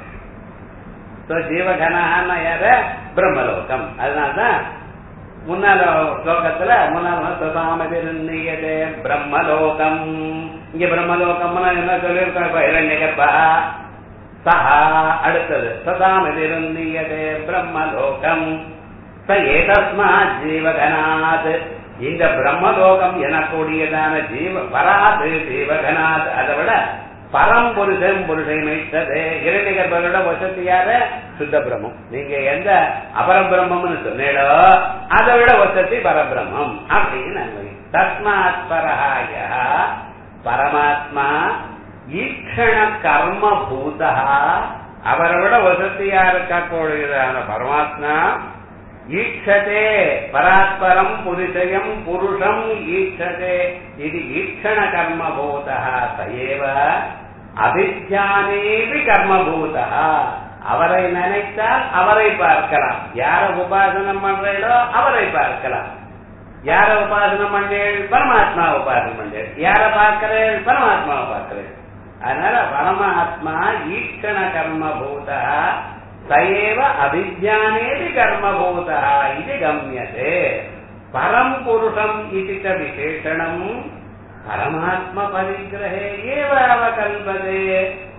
ஜீவகனான யாரு பிரம்மலோகம் அதனால்தான் முன்னால ஸ்லோகத்துல முன்னால சுதாமதிருந்தே பிரம்மலோகம் இங்க பிரம்மலோகம்னா என்ன சொல்லியிருக்கோம் இப்ப இரண்டிகர்பா சஹா அடுத்தது சதாமதிருந்தே பிரம்மலோகம் ச ஏதஸ்மாத் ஜீவகனாத் இந்த பிரம்மலோகம் எனக்கூடியதான ஜீவ பராது ஜீவகனாத் அதை விட பரம்புருஷன் புருஷை மைத்தது இரண்டிகர்பரோட வசதியார சுத்த பிரம்மம் நீங்க எந்த அபரபிரம்மம்னு சொன்னீடோ அதை விட வசதி பரபிரம்மம் அப்படின்னு தஸ்மாத் பரஹாய பரமாத்மா ஈக்ஷண கர்ம பூதா அவரை விட வசதியா இருக்கக்கூடியதான பரமாத்மா ஈட்சதே பராத்பரம் புருஷயம் புருஷம் ஈட்சதே இது ஈட்சண கர்மபூத சயேவ அபிஜானேபி கர்மபூத அவரை நினைத்தால் அவரை பார்க்கலாம் யார உபாசனம் பண்றீங்களோ அவரை பார்க்கலாம் யார உபாசனம் பண்ணேள் பரமாத்மா உபாசனம் பண்ணேள் யார பார்க்கிறேன் பரமாத்மாவை பார்க்கிறேன் அதனால பரமாத்மா ஈட்சண கர்மபூதா சயேவ அபிஜானேதி கர்மபூதா இது கம்யதே பரம் புருஷம் இது விசேஷணம் பரமாத்ம பரிகிரகே ஏவ அவகல்பதே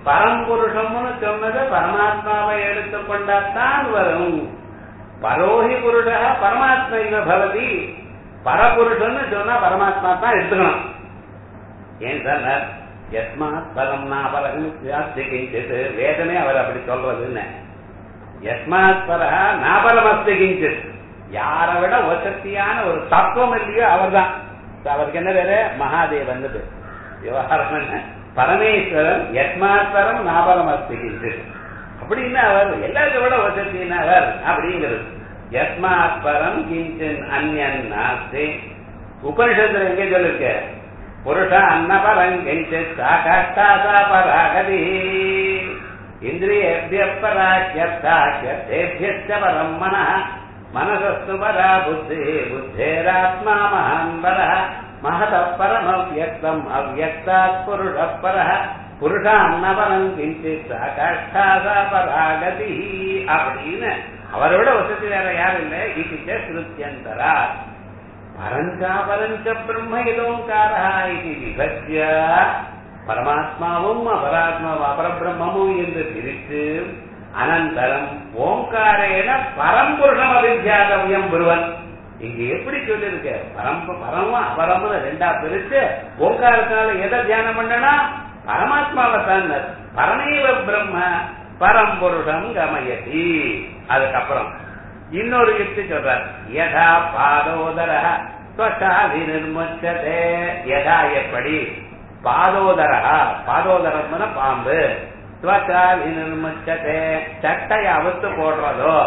பரம்புருஷம்னு சொன்னது பரமாத்மாவை எடுத்துக்கொண்டாத்தான் வரும் பரோஹி புருஷ பரமாத்மா இவ பவதி பரபுருஷன்னு சொன்னா பரமாத்மா தான் எடுத்துக்கணும் ஏன் சார் எஸ்மாத் பரம் நாபரம் ஜாஸ்தி கிஞ்சித் வேதமே அவர் அப்படி சொல்றதுன்னு எஸ்மாத் பரஹ நாபரமஸ்தி கிஞ்சித் யாரை விட வசத்தியான ஒரு தத்துவம் இல்லையோ அவர்தான் அவருக்கு என்ன பேரு மகாதேவன் விவகாரம் என்ன பரமேஸ்வரன் எஸ்மாத்வரம் நாபரம் அஸ்திகின்று அப்படின்னு அவர் எல்லாத்தை விட வசத்தினவர் அப்படிங்கிறது எஸ்மாத்வரம் கிஞ்சன் அந்யன் நாஸ்தி உபனிஷத்துல எங்க சொல்லிருக்க புருஷ அன்னபரம் கிஞ்சித் சாகாஷ்டாசா பராகதி இந்திரியேபிய பராக்கியர்த்தாக்கியேபியச்ச பரம் மனः மனசஸ்து பரா புத்தி புத்தேராத்மா மகான் பரः महतः परमव्यक्तम् अव्यक्तात् पुरुषः परः புருஷான்னவரம் கிஞ்சித் சாகாஷ்டாசா பராகதி அப்படின்னு அவரை விட வசதி வேற யாரும் இல்லை இது ஸ்ருத்தியந்தரா பரஞ்சா பரஞ்ச பிரம்ம இதோங்காரா இது விபஜ்ய பரமாத்மாவும் அபராத்மா அபரபிரம்மமும் என்று பிரித்து அனந்தரம் ஓங்காரேன பரம்புருஷம் அவித்யாதவியம் புருவன் இங்க எப்படி சொல்லிருக்க பரம்ப பரமும் அபரமும் ரெண்டா பிரிச்சு ஓங்காரத்தால எதை தியானம் பண்ணனா பரமாத்மாவை தான் பரமேவ பிரம்ம பரம்புருஷம் கமயதி அதுக்கப்புறம் இன்னொரு யுக்தி சொல்றார் யதா பாதோதர ஸ்வசாதி நிர்முச்சதே யதா எப்படி பாதோதரா பாதோதரம் பாம்பு ஸ்வசாதி நிர்முச்சதே சட்டையை அவுத்து போடுறதோ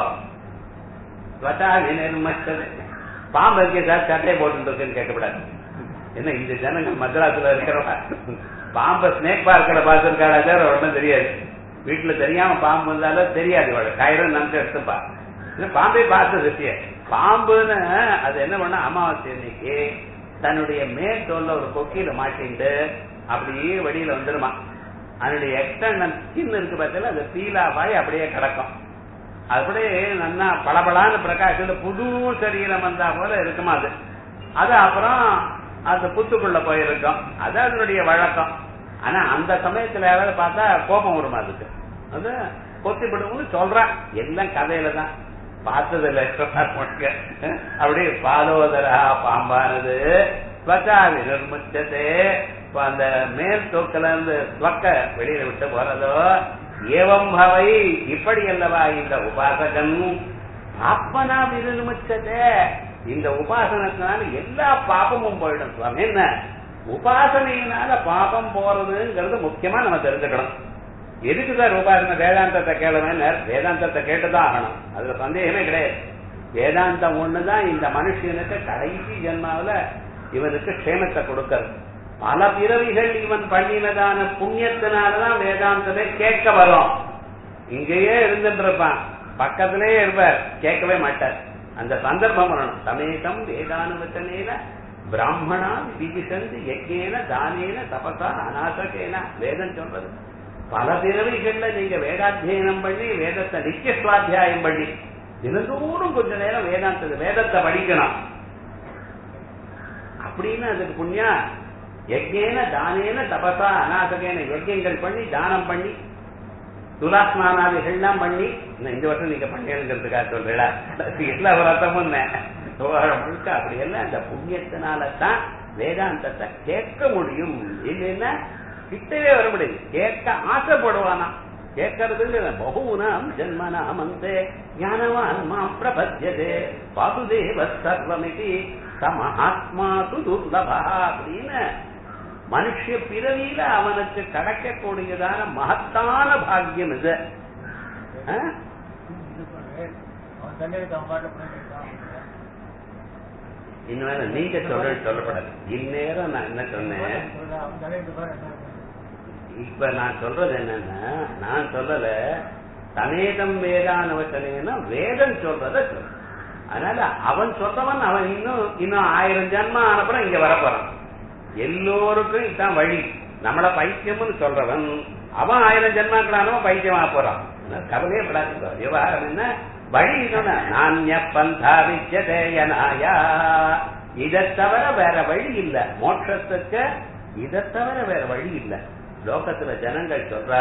ஸ்வசாதி நிர்முச்சதே பாம்பு இருக்கு சார் சட்டை போட்டு இருக்குன்னு கேட்கக்கூடாது என்ன இந்த ஜனங்கள் மദ്രാஸ்ல இருக்கிறவங்க பாம்பை ஸ்னேக் பார்க்கல பார்த்திருக்காளா சார் ஒன்றும் தெரியாது வீட்டுல தெரியாம பாம்பு வந்தாலும் தெரியாது இவளை கயிறு நினைச்சு எடுத்துப்பா பாம்பை பார்த்தது இல்லையே பாம்புன்னு அது என்ன பண்ண அமாவாசை அன்னைக்கு தன்னுடைய மேல் தோல்ல ஒரு கொக்கியில மாட்டிட்டு அப்படியே வெளியில வந்துருமா அதனுடைய எக்ஸ்டர்னல் ஸ்கின் இருக்கு பார்த்தீங்கன்னா அது பீலாபாய் அப்படியே கிடக்கும் அப்படியே நல்லா பளபளான்னு பிரகாசில புது சரீரம் வந்தா போல இருக்குமா அது அது அப்புறம் அந்த புத்துக்குள்ள போயிருக்கும் அது அதனுடைய வழக்கம் ஆனா அந்த சமயத்துல யாராவது பார்த்தா கோபம் வருமா அதுக்கு அது கொத்திப்படும்னு சொல்றான் எல்லாம் கதையில தான் பார்த்தது இல்லை அப்படி பாதோதரா பாம்பானது ஸ்வச்சாவி நிர்முச்சதே அந்த மேல் தோக்கல இருந்து ஸ்வக்க வெளியில விட்டு போறதோ ஏவம் பவை இப்படி அல்லவா இந்த உபாசகன் பாப்பனா விருமுச்சதே இந்த உபாசனத்தினால எல்லா பாபமும் போயிடும் சுவாமி என்ன உபாசனையினால பாபம் போறதுங்கிறது முக்கியமா நம்ம தெரிஞ்சுக்கணும் எதுக்கு சார் உபாசனை வேதாந்தத்தை கேளுவேன் வேதாந்தத்தை கேட்டுதான் ஆகணும் அதுல சந்தேகமே கிடையாது வேதாந்தம் ஒண்ணுதான் இந்த மனுஷனுக்கு கடைசி ஜென்மாவில இவனுக்கு க்ஷேமத்தை கொடுக்கறது பல பிறவிகள் இவன் பண்ணினதான புண்ணியத்தினாலதான் வேதாந்தத்தை கேட்க வரும் இங்கேயே இருந்துட்டு இருப்பான் பக்கத்திலேயே இருப்பார் கேட்கவே மாட்டார் அந்த சந்தர்ப்பம் வரணும் சமேகம் வேதானுவச்சனேன பிராமணா விதிசந்து யஜ்யேன தானேன தபசா அநாசகேன வேதம் சொல்றது பல பிறவிகள்ல நீங்க வேதாத்தியனம் பண்ணி வேதத்தை நித்திய சுவாத்தியாயம் பண்ணி தினந்தோறும் கொஞ்ச நேரம் வேதாந்த வேதத்தை படிக்கணும் அப்படின்னு அதுக்கு புண்ணியா யஜ்யேன தானேன தபசா அநாசகேன யஜ்யங்கள் பண்ணி தானம் பண்ணி துலாஸ்மானாதிகள்லாம் பண்ணி இந்த வருஷம் நீங்க பண்ணிருக்கிறதுக்காக சொல்றீங்களா எல்லா விரதமும் முழுக்க அப்படி எல்லாம் இந்த புண்ணியத்தினால தான் வேதாந்தத்தை கேட்க முடியும் இல்லைன்னா கிட்டவே வர முடியாது கேட்க ஆசைப்படுவானா கேட்கறது பகூனாம் ஜன்மனாம் அந்தே ஞானவான் மாம் பிரபத்தியதே வாசுதேவ சர்வமிதி சமஹாத்மா துர்லபா அப்படின்னு மனுஷ பிறவியில அவனுக்கு கிடைக்கக்கூடியதான மகத்தான பாக்கியம் இது இன்னும் நீங்க சொல்ற சொல்லப்படாது இந்நேரம் நான் என்ன சொன்னேன் இப்ப நான் சொல்றது என்னன்னா நான் சொல்லல சமேதம் வேதானவச்சனைன்னா வேதம் சொல்றத சொல்ற அதனால அவன் சொல்றவன் அவன் இன்னும் இன்னும் ஆயிரம் ஜன்மா ஆனப்புறம் இங்க வரப்போறான் எல்லோருக்கும் இதுதான் வழி நம்மள பைத்தியம்னு சொல்றவன் அவன் ஆயிரம் ஜென்மாக்களானவன் பைத்தியமா போறான் கவலையே படாது விவகாரம் என்ன வழி நானிய பந்தா விஜயதேயனாயா இதை தவிர வேற வழி இல்ல மோட்சத்துக்கு இதை தவிர வேற வழி இல்ல லோகத்துல ஜனங்கள் சொல்றா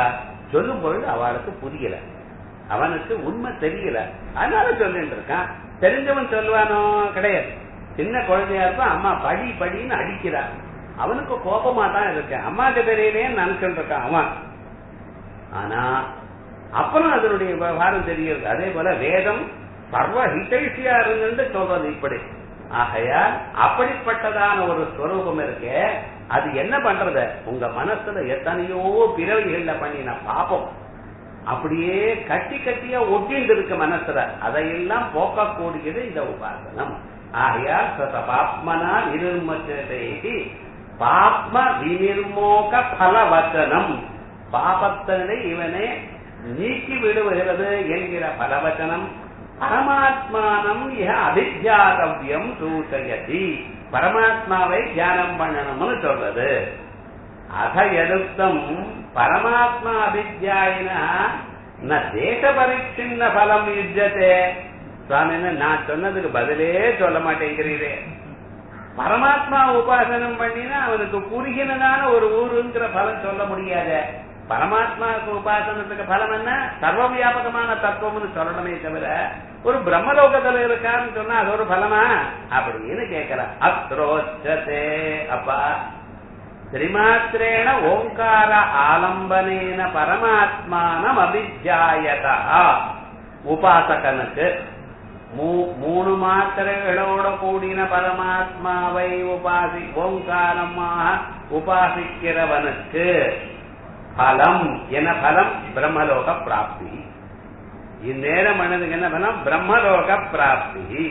சொல்லும் பொழுது அவளுக்கு புரியல அவனுக்கு உண்மை தெரியல அதனால சொல்லிட்டு இருக்கான் தெரிஞ்சவன் சொல்லுவானோ கிடையாது சின்ன குழந்தையா இருப்பான் அம்மா படி படின்னு அடிக்கிறான் அவனுக்கு கோபமா தான் இருக்கு அம்மாக்கு தெரியலேன்னு நினைச்சுட்டு இருக்கான் அவன் ஆனா அப்புறம் அதனுடைய விவகாரம் தெரிகிறது அதே போல வேதம் சர்வ ஹிதைஷியா இருந்துட்டு சொல்றது இப்படி ஆகையால் அப்படிப்பட்டதான ஒரு ஸ்வரூபம் இருக்கு அது என்ன பண்றது உங்க மனசுல எத்தனையோ பிறவிகள்ல பண்ணின பாப்போம் அப்படியே கட்டி கட்டியா ஒட்டிண்டு இருக்கு மனசுல அதையெல்லாம் போக்கக்கூடியது இந்த உபாசனம் ஆகையால் சத பாப்மனா நிர்மச்சதை பாப்ம வினிர்மோக பலவச்சனம் பாபத்தனை இவனை நீக்கி விடுகிறது என்கிற பலவச்சனம் பரமாத்மானம் இக அபித்தியாதவியம் சூச்சயதி பரமாத்மாவை தியானம் பண்ணணும்னு சொல்றது அத எதுக்தம் பரமாத்மா அபித்தியாயின ந தேச பரீட்சின்ன பலம் யுஜ்ஜதே சுவாமின்னு நான் சொன்னதுக்கு பதிலே சொல்ல மாட்டேங்கிறீரே பரமாத்மா உபாசனம் பண்ணினா அவனுக்கு குறுகினதான ஒரு ஊருங்கிற பலன் சொல்ல முடியாத பரமாத்மாவுக்கு உபாசனத்துக்கு பலம் என்ன சர்வ வியாபகமான தத்துவம்னு சொல்லணுமே தவிர ஒரு பிரம்மலோகத்துல இருக்கான்னு சொன்னா அது ஒரு பலமா அப்படின்னு கேட்கல அத்ரோச்சதே அப்பா திரிமாத்திரேண ஓங்கார ஆலம்பனேன பரமாத்மானம் அபிஜாயதா உபாசகனுக்கு மூணு மாத்திரைகளோட கூடின பரமாத்மாவை உபாசி ஓங்காரமாக உபாசிக்கிறவனுக்கு பலம் என்ன பலம் பிரம்மலோக பிராப்தி இந்நேரம் மனதுக்கு என்ன பலம் பிரம்மலோக பிராப்தி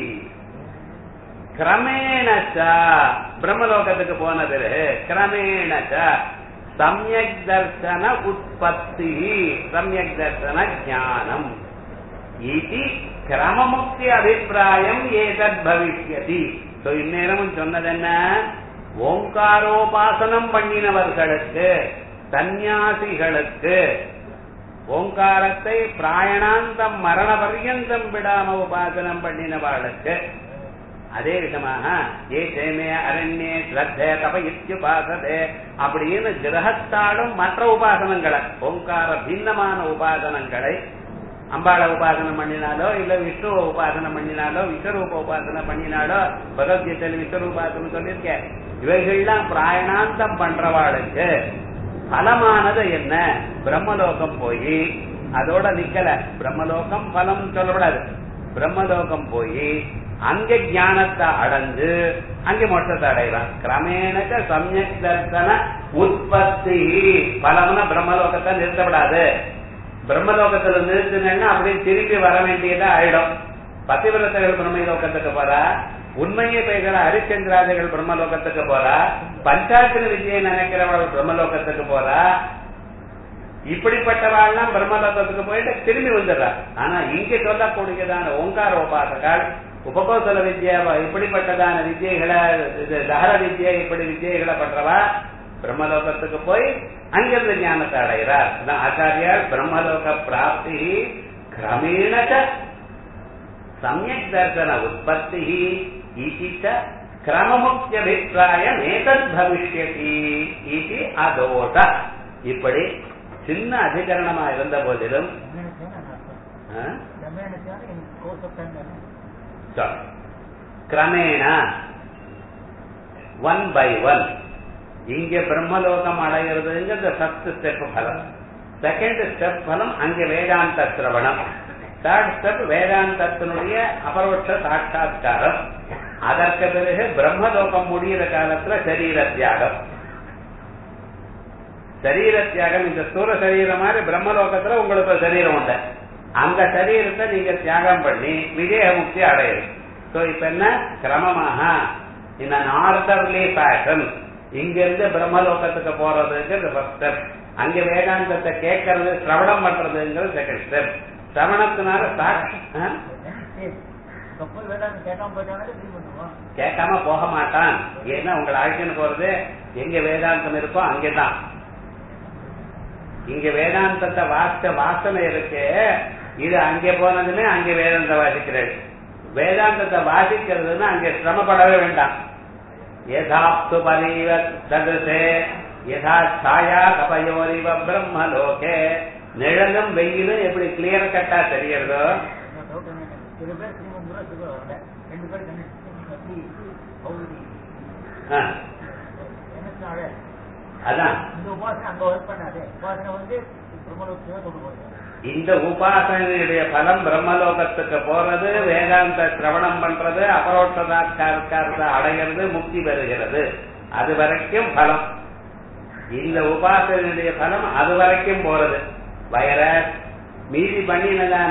கிரமேணச்ச பிரம்மலோகத்துக்கு போன பிறகு கிரமேணச்ச சமயக் தர்சன உற்பத்தி சமயக் தர்சன ஞானம் இது கிரமமுக்தி அபிப்பிராயம் ஏதத் பவிஷ்யதி இந்நேரமும் சொன்னது என்ன ஓங்காரோபாசனம் பண்ணினவர்களுக்கு சந்நியாசிகளுக்கு ஓங்காரத்தை பிராயணாந்தம் மரண பர்யந்தம் விடாம உபாசனம் பண்ணினவாளுக்கு அதே விதமாக ஏ சேமே அரண்யே ஸ்ரத்தே தப இத்யுபாசதே அப்படின்னு கிரகத்தாலும் மற்ற உபாசனங்களை ஓங்கார பின்னமான உபாசனங்களை அம்பாள உபாசனம் பண்ணினாலோ இல்ல விஷ்ணு உபாசனம் பண்ணினாலோ விஸ்வரூப உபாசனம் பண்ணினாலோ பகவத்கீதையில் விஸ்வரூபாசனம் சொல்லியிருக்கேன் இவைகள்லாம் பிராயணாந்தம் பண்றவாளுக்கு பலமானது என்ன பிரம்மலோகம் போய் அதோட நிக்கல பிரம்மலோகம் பலம் சொல்லக்கூடாது பிரம்மலோகம் போய் அங்க ஞானத்தை அடைஞ்சு அங்க மொட்டத்தை அடைகிறான் கிரமேணக்க சமயக் தர்சன உற்பத்தி பலம்னா பிரம்மலோகத்தை நிறுத்தப்படாது பிரம்மலோகத்துல நிறுத்தினா அப்படியே திரும்பி வர வேண்டியதா ஆயிடும் பத்திவிரத்தர்கள் பிரம்மலோகத்துக்கு போறா உண்மையை பெய்கிற ஹரிச்சந்திராதிகள் பிரம்மலோகத்துக்கு போறா பஞ்சாட்சர விஜயை நினைக்கிறவர்கள் பிரம்மலோகத்துக்கு போறா இப்படிப்பட்டவாள்லாம் பிரம்மலோகத்துக்கு போயிட்டு திரும்பி வந்துடுறா ஆனா இங்க சொல்லக்கூடியதான ஓங்கார உபாசகால் உபகோசல வித்யா இப்படிப்பட்டதான வித்தியைகளை இது தகர வித்யா இப்படி வித்தியைகளை பண்றவா பிரம்மலோகத்துக்கு போய் அங்கிருந்து ஞானத்தை அடைகிறார் ஆச்சாரியார் பிரம்மலோக பிராப்தி கிரமேண சமயக் தர்சன உற்பத்தி ஈசிச்ச கிரமமுக்தியபிப்பிராயம் ஏதத் பவிஷ்யதி இது அதோட இப்படி சின்ன அதிகரணமா இருந்த போதிலும் கிரமேண ஒன் பை ஒன் இங்க பிரம்மலோகம் அடைகிறதுங்கிறது ஃபர்ஸ்ட் ஸ்டெப் பலம் செகண்ட் ஸ்டெப் பலம் அங்க வேதாந்த சிரவணம் தேர்ட் ஸ்டெப் வேதாந்தத்தினுடைய அபரோட்ச சாட்சா்காரம் அதற்கு பிறகு பிரம்மலோகம் முடிகிற காலத்துல சரீர தியாகம் சரீர தியாகம் இந்த ஸ்தூல சரீரம் மாதிரி பிரம்மலோகத்துல உங்களுக்கு ஒரு சரீரம் உண்டு அந்த சரீரத்தை நீங்க தியாகம் பண்ணி விஜய முக்தி அடையணும் சோ இப்ப என்ன கிரமமாக இந்த நார்தர்லி பேஷன் இங்க இருந்து பிரம்மலோகத்துக்கு போறதுங்கிறது ஃபர்ஸ்ட் ஸ்டெப் அங்க வேதாந்தத்தை கேட்கறது சிரவணம் பண்றதுங்கிறது செகண்ட் ஸ்டெப் சிரவணத்தினால கேட்காம போக மாட்டான் ஏன்னா உங்களை அழைச்சுன்னு போறது எங்க வேதாந்தம் இருக்கோ அங்கேதான் இங்க வேதாந்தத்தை வாசித்த வாசனை இருக்கு இது அங்கே போனதுமே அங்கே வேதாந்த வாசிக்கிறது வேதாந்தத்தை வாசிக்கிறதுன்னா அங்கே சிரமப்படவே வேண்டாம் யதாப்து பரீவ ததசே யதா சாயா கபயோரிவ பிரம்மலோகே நிழலும் வெயிலும் எப்படி கிளியர் கட்டா தெரியறதோ இன்னொரு doubt என்னன்னா, சில பேர் ஸ்ரீமந்த் கூட சொல்லுவாங்க ரெண்டு பேர் கண்டிப்பா எப்படி பௌதி ஆ, என்னத்தினால அதான் இந்த உபாசனை அங்க ஒர்க் பண்ணாது உபாசனை வந்து பிரம்மலோகத்துக்கு கொண்டு போகுது இந்த உபாசனையுடைய பலம் பிரம்மலோகத்துக்கு போறது வேதாந்த சிரவணம் பண்றது அபரோட்சதாக்காரத்தை அடைகிறது முக்தி பெறுகிறது அது வரைக்கும் பலம் இந்த உபாசனையுடைய பலம் அது வரைக்கும் போறது வயர மீதி பண்ணினதான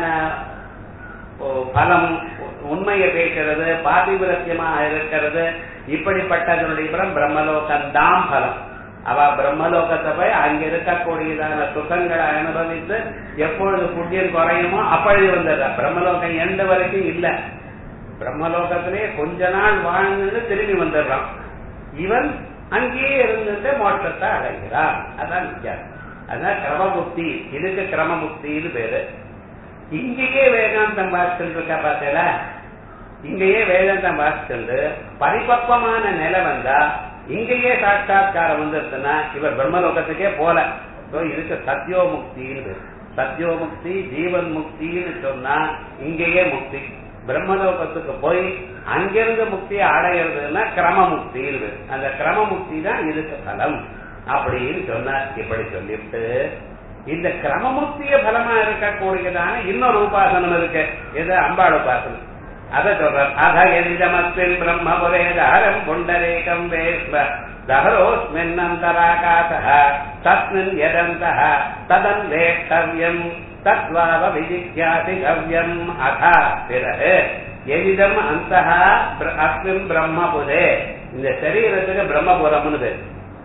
ஓ, பலம் உண்மையை பேசுறது பாதிவிரத்தியமாக இருக்கிறது இப்படிப்பட்டதனுடைய பலம் பிரம்மலோகம்தான் பலம் அவ பிரம்மலோகத்தை போய் அங்க இருக்கக்கூடியதான சுகங்களை அனுபவித்து எப்பொழுது புண்ணியம் குறையுமோ அப்பொழுது வந்துடுற பிரம்மலோகம் எந்த வரைக்கும் இல்ல பிரம்மலோகத்திலே கொஞ்ச நாள் வாழ்ந்து திரும்பி வந்துடுறான் இவன் அங்கேயே இருந்துட்டு மோட்சத்தை அடைகிறான் அதான் வித்தியாசம் அதான் கிரமமுக்தி இதுக்கு கிரமமுக்தின்னு பேரு இங்கேயே வேதாந்தம் பார்த்துட்டு இருக்கா பார்த்தல இங்கேயே வேதாந்தம் பார்த்துட்டு பரிபக்வமான நிலை வந்தா இங்கேயே சாட்சாத்காரம் வந்துருச்சுன்னா இவர் பிரம்மலோகத்துக்கே போல So, இதுக்கு சத்யோமுக்தின்னு பேரு. சத்யோமுக்தி ஜீவன் முக்தின்னு சொன்னா இங்கேயே முக்தி பிரம்மலோகத்துக்கு போய் அங்கிருந்து முக்தியை அடையிறதுன்னா கிரம முக்தின்னு பேரு. அந்த கிரம முக்தி தான் இதுக்கு பலம் அப்படின்னு சொன்னார் இப்படி சொல்லிவிட்டு இந்த கிரமமுக்திய பலமா இருக்கக்கூடியதான இன்னொரு உபாசனம் இருக்கு இது அம்பாள் உபாசனம் அத சொல்றார் அத எதிதமஸ்மின் பிரம்மபுரே தாரம் புண்டரேகம் வேஸ்வ தஹரோஸ்மின்னந்தராகாச தஸ்மின் யதந்தः ததன் வேஷ்டவ்யம் தத்வாவ விஜிக்யாசி கவ்யம் அதா பிறகு எதிதம் அந்த அஸ்மின் பிரம்மபுரே இந்த சரீரத்துக்கு பிரம்மபுரம்னு பேர்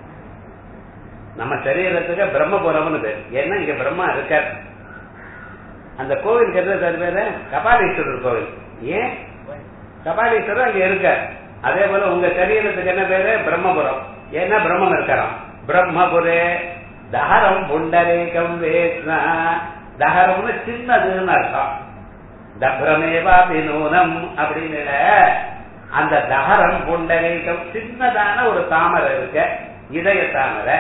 நம்ம சரீரத்துக்கு பிரம்மபுரம்னு பேர் ஏன்னா இங்க பிரம்மா இருக்கார் அந்த கோவிலுக்கு எது பேரு கபாலீஸ்வரர் கோவில் ஏன் கபாலீஸ்வரர் அங்க இருக்கார் அதே போல உங்க சரீரத்துக்கு என்ன பேரு பிரம்மபுரம் ஏன்னா பிரம்மம் இருக்காராம் பிரம்மபுரே தஹரம் புண்டரேகம் வேஸ்னா தஹரம்னு சின்னதுன்னு அர்த்தம் தப்ரமேவா வினூனம் அப்படின்னு இல்ல. அந்த தஹரம் புண்டரேகம் சின்னதான ஒரு தாமரை இருக்கு இதய தாமரை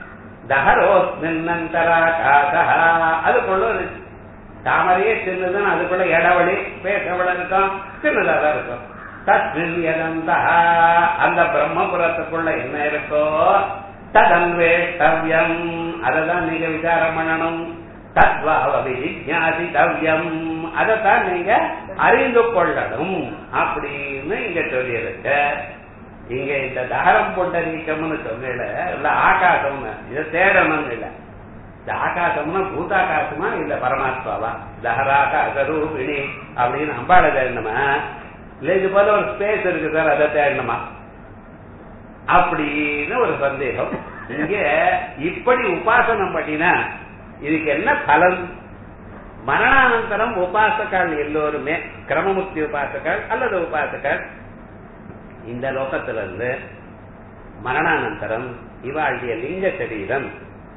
தஹரோஸ்மின்னந்தராகாசா அதுக்குள்ள ஒரு தாமரையே சின்னதுன்னு அதுக்குள்ள இடவழி பேசவள இருக்கும் சின்னதா தான் இருக்கும் தஸ்மின் யதந்தா அந்த பிரம்மபுரத்துக்குள்ள என்ன இருக்கோ ததன்வேஷ்டவ்யம் அததான் நீங்க விசாரம் பண்ணணும் தத்வாவ விஜிஞாசித்தவ்யம் அதைத்தான் நீங்க அறிந்து கொள்ளணும் அப்படின்னு இங்க சொல்லியிருக்க இங்க இந்த தகரம் புண்டரீக்கம்னு சொல்லல இல்ல ஆகாசம்னு இதை தேடணும்னு இல்ல இந்த ஆகாசம்னா பூதாகாசமா இல்ல பரமாத்மாவா தஹராகாச ரூபிணி அப்படின்னு அம்பாளை தேடணுமா இல்ல இது போல ஒரு ஸ்பேஸ் இருக்கு சார் அதை தேடணுமா அப்படின்னு ஒரு சந்தேகம் இங்க இப்படி உபாசனம் பண்ணினா இதுக்கு என்ன பலன் மரணானந்தரம் உபாசகால் எல்லோருமே கிரமமுக்தி உபாசகால் அல்லது உபாசகால் இந்த லோகத்துல இருந்து மரணானந்தரம் இவாளுடைய லிங்க சரீரம்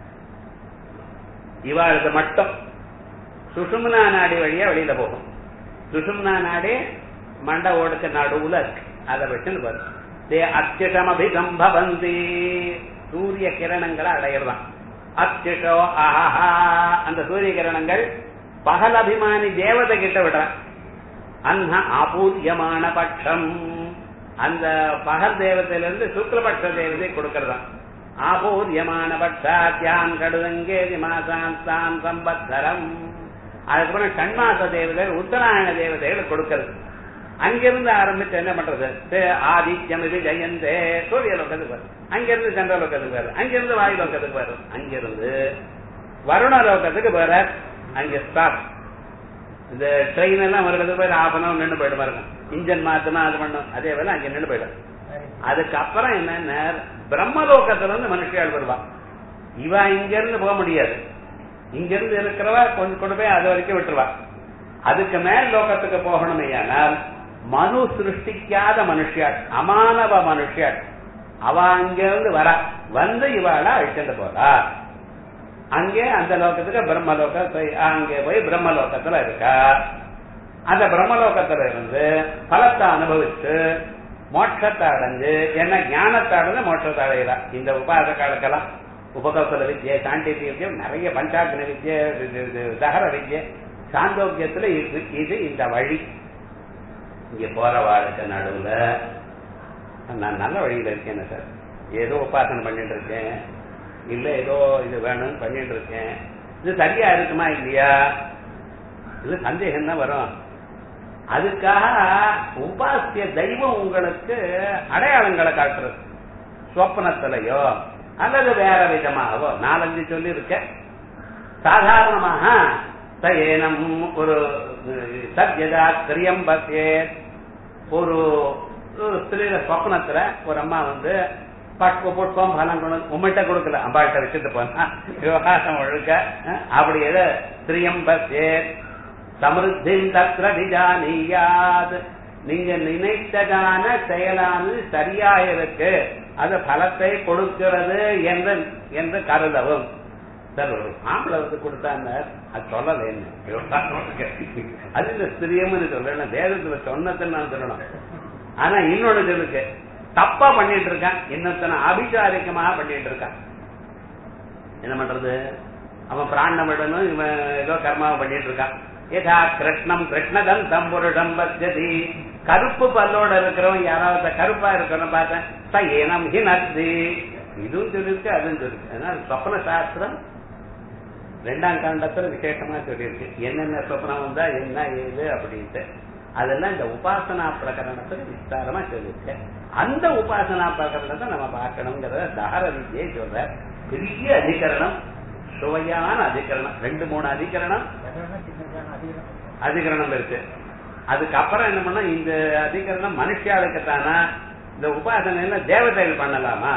இவாளுக்கு மட்டும் சுஷும்னா நாடி வழியா வெளியில போகும் சுஷும்னா நாடி மண்ட ஓடுக்கு நடுவுல இருக்கு அதை வச்சுன்னு பாரு தே அத்தியசமபிசம்பவந்தி சூரிய கிரணங்களை அடையிறதான் அத்தியசோ ஆஹா அந்த சூரிய கிரணங்கள் பகல் அபிமானி தேவதை கிட்ட விடுறான் அன்ன ஆபூரியமான பட்சம் அந்த பகல் தேவதையிலிருந்து சுக்லபட்ச தேவதை கொடுக்கறதாம் ஆபூரியமான பட்சாத்தியான் கடுதங்கேதி மாசாந்தான் சம்பத்தரம் அதுக்கப்புறம் கண்மாச தேவதைகள் உத்தராயண தேவதைகள் கொடுக்கிறது அங்கிருந்து ஆரம்பிச்சு என்ன பண்றது தே ஆதித்யம் இது ஜெயந்தே சூரிய லோகத்துக்கு வரும் அங்கிருந்து சந்திர லோகத்துக்கு வரும் அங்கிருந்து வாயு லோகத்துக்கு வரும் அங்கிருந்து வருண லோகத்துக்கு வர அங்க ஸ்டாப் இந்த ட்ரெயின் எல்லாம் வருகிறது போய் ஆஃப் அன் அவர் நின்று போயிடும் பாருங்க இன்ஜின் மாத்தணும் அது பண்ணும் அதே வேலை அங்க நின்று போயிடும் அதுக்கப்புறம் என்னென்ன பிரம்மலோகத்துல இருந்து மனுஷியால் வருவா இவ இங்க இருந்து போக முடியாது இங்க இருந்து இருக்கிறவா கொஞ்சம் கொண்டு போய் அது வரைக்கும் விட்டுருவா அதுக்கு மேல் லோகத்துக்கு போகணுமே ஆனால் மனு சிருஷ்டிக்காத மனுஷியாள் அமானவ மனுஷியாள் அவ அங்கிருந்து வர வந்து இவாளா அழிச்சுட்டு போறா அங்கே அந்த லோகத்துக்கு பிரம்மலோக அங்கே போய் பிரம்மலோகத்துல இருக்கா அந்த பிரம்மலோகத்துல இருந்து பலத்தை அனுபவிச்சு மோட்சத்தை அடைஞ்சு என்ன ஞானத்தை அடைஞ்சு மோட்சத்தை அடையிறா இந்த உபாச காலக்கெல்லாம் உபகல்பல வித்யை சாண்டித்ய வித்யம் நிறைய பஞ்சாக்ன வித்யை இது- இது தகர வித்யை சாந்தோக்கியத்துல இது இது இந்த வழி இங்க போற வாழ்க்கை நடுவுல நான் நல்ல வழியில இருக்கேன் சார் ஏதோ உபாசனை பண்ணிட்டு இருக்கேன் இல்ல ஏதோ இது வேணும்னு பண்ணிட்டு இருக்கேன் இது சரியா இருக்குமா இல்லையா இது சந்தேகம் தான் வரும் அதுக்காக உபாசிய தெய்வம் உங்களுக்கு அடையாளங்களை காட்டுறது சொப்பனத்திலையோ அல்லது வேற விதமாகவோ நாலஞ்சு சொல்லி இருக்க சாதாரணமாக ச ஏனம் ஒரு சத்யதா திரியம்பத்தே ஒரு ஒரு ஸ்திரீர சொப்னத்துல ஒரு அம்மா வந்து பட்பு புஷ்பம் பலம் கொண்டு உங்கள்கிட்ட கொடுக்கல அம்பாள்கிட்ட வச்சுட்டு போனா விவகாரம் ஒழுக்க அஹ், அப்படி எது திரியம்பத்தே சமிருத்தி தத்ர விஜானியாது நீங்க நினைத்ததான செயலானது சரியா இருக்கு அது பலத்தை கொடுக்கிறது என்று என்று கருதவும் சார் ஒரு ஆம்பளை வந்து கொடுத்தாங்க அது சொல்லல என்ன அது இந்த ஸ்திரியம்னு சொல்றேன் வேதத்துல சொன்னதுன்னு நான் சொல்லணும் ஆனா இன்னொன்னு இருக்கு தப்பா பண்ணிட்டு இருக்கான் இன்னொருத்தனை அபிச்சாரிக்கமாக பண்ணிட்டு இருக்கான் என்ன பண்றது அவன் பிராணம் விடணும் இவன் ஏதோ கர்மாவை பண்ணிட்டு இருக்கான் ஏதா கிருஷ்ணம் கிருஷ்ணதம் தம்புருடம் பத்தியதி கருப்பு பல்லோட இருக்கிறவன் யாராவது கருப்பா இருக்கிறவன் பார்த்தேன் ச ஏனம் ஹினத்தி இதுவும் சொல்லியிருக்கு அதுவும் சொல்லிருக்கு அதனால சொப்பன சாஸ்திரம் ரெண்டாம் காண்டத்துல விசேஷமா சொல்லியிருக்கு என்னென்ன சொப்னம் வந்தா என்ன ஏது அப்படின்ட்டு அதெல்லாம் இந்த உபாசனா பிரகரணத்துல விஸ்தாரமா சொல்லியிருக்கு அந்த உபாசனா பிரகரணத்தை நம்ம பார்க்கணுங்கிறத தகர வித்தியை சொல்ற பெரிய அதிகரணம் சுவையான அதிகரணம் ரெண்டு மூணு அதிகரணம் பிரகரணம் சின்னதான அதிகம் அதிகரணம் இருக்கு அதுக்கப்புறம் என்ன பண்ணா இந்த அதிகரணம் மனுஷியாளுக்குத்தானா இந்த உபாசனையில தேவதைகள் பண்ணலாமா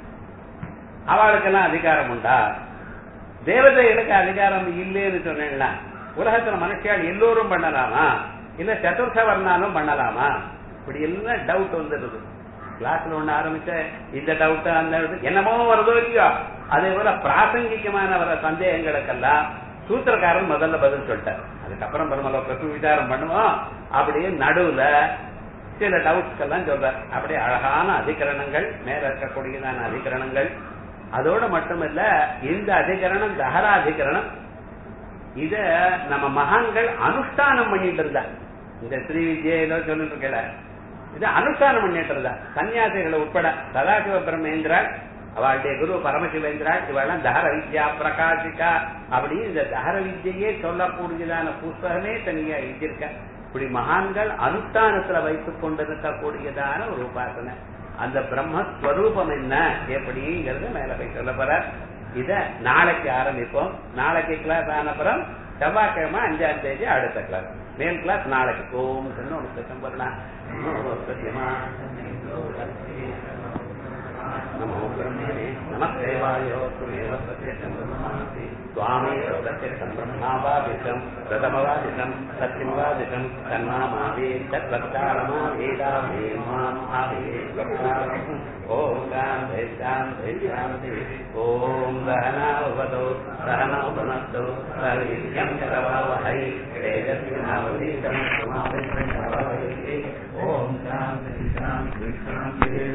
அவளுக்கெல்லாம் அதிகாரம் உண்டா தேவதைகளுக்கு அதிகாரம் இல்லைன்னு சொன்னேன்னா உலகத்துல மனுஷியால் எல்லோரும் பண்ணலாமா இல்ல சதுர்த்த வர்ணாலும் பண்ணலாமா இப்படி எல்லாம் டவுட் வந்துடுது கிளாஸ்ல ஒண்ணு ஆரம்பிச்ச இந்த டவுட் அந்த doubt, என்னமோ வருதோ இல்லையோ அதே போல பிராசங்கிகமான வர சந்தேகங்களுக்கெல்லாம் சூத்திரக்காரன் முதல்ல பதில் சொல்லிட்டார் அதுக்கப்புறம் பெருமளவு விசாரம் பண்ணுவோம் அப்படியே நடுவுல சில டவுட்ஸ் எல்லாம் சொல்றார் அப்படியே அழகான அதிகரணங்கள் மேல இருக்கக்கூடியதான அதிகரணங்கள் அதோட மட்டுமல்ல இந்த அதிகரணம் தஹரா அதிகரணம் இத நம்ம மகான்கள் அனுஷ்டானம் பண்ணிட்டு இருந்தா இந்த ஸ்ரீ வித்யில சொல்லிட்டு இருக்கல இது அனுஷ்டானம் பண்ணிட்டு இருந்தா சன்னியாசிகளை உட்பட சதாசிவ பிரம்மேந்திராள் அவளுடைய குரு பரமசிவேந்திராள் இவெல்லாம் தஹர வித்யா பிரகாசிகா அப்படி இந்த தஹர வித்யையே சொல்லக்கூடியதான புஸ்தகமே தனியா எழுதியிருக்க இப்படி மகான்கள் அனுஷ்டானத்துல வைத்துக் கொண்டிருக்கக்கூடியதான ஒரு உபாசனை அந்த பிரம்மஸ்வரூபம் என்ன எப்படிங்கிறது மேல போய் சொல்ல போற இத நாளைக்கு ஆரம்பிப்போம் நாளைக்கு கிளாஸ் ஆனப்புறம் செவ்வாய்க்கிழமை அஞ்சாம் தேதி அடுத்த கிளாஸ் மேல் கிளாஸ் நாளைக்கு ஓம் சொன்ன உனக்கு சம்பரணா சத்தியமா நமோ பிரம்மணே நமஸ்தேவாயோ துமேவ சத்யசம் பிரம்மாசி சுவாமேவ சத்யசம் பிரம்மாவாதிஷம் பிரதமவாதிஷம் சத்தியமவாதிஷம் தன்னாமாவே தத்வக்தாரமா வேதாமே மாம் ஆவே வக்தாரம் ஓம் சாந்தி சாந்தி சாந்தி ஓம் சகனாவதோ சகனோ புனஸ்து சர்வீயம் கரவாவஹை தேஜஸ்வினாவதீதம் ஓம் சாந்தி சாந்தி சாந்தி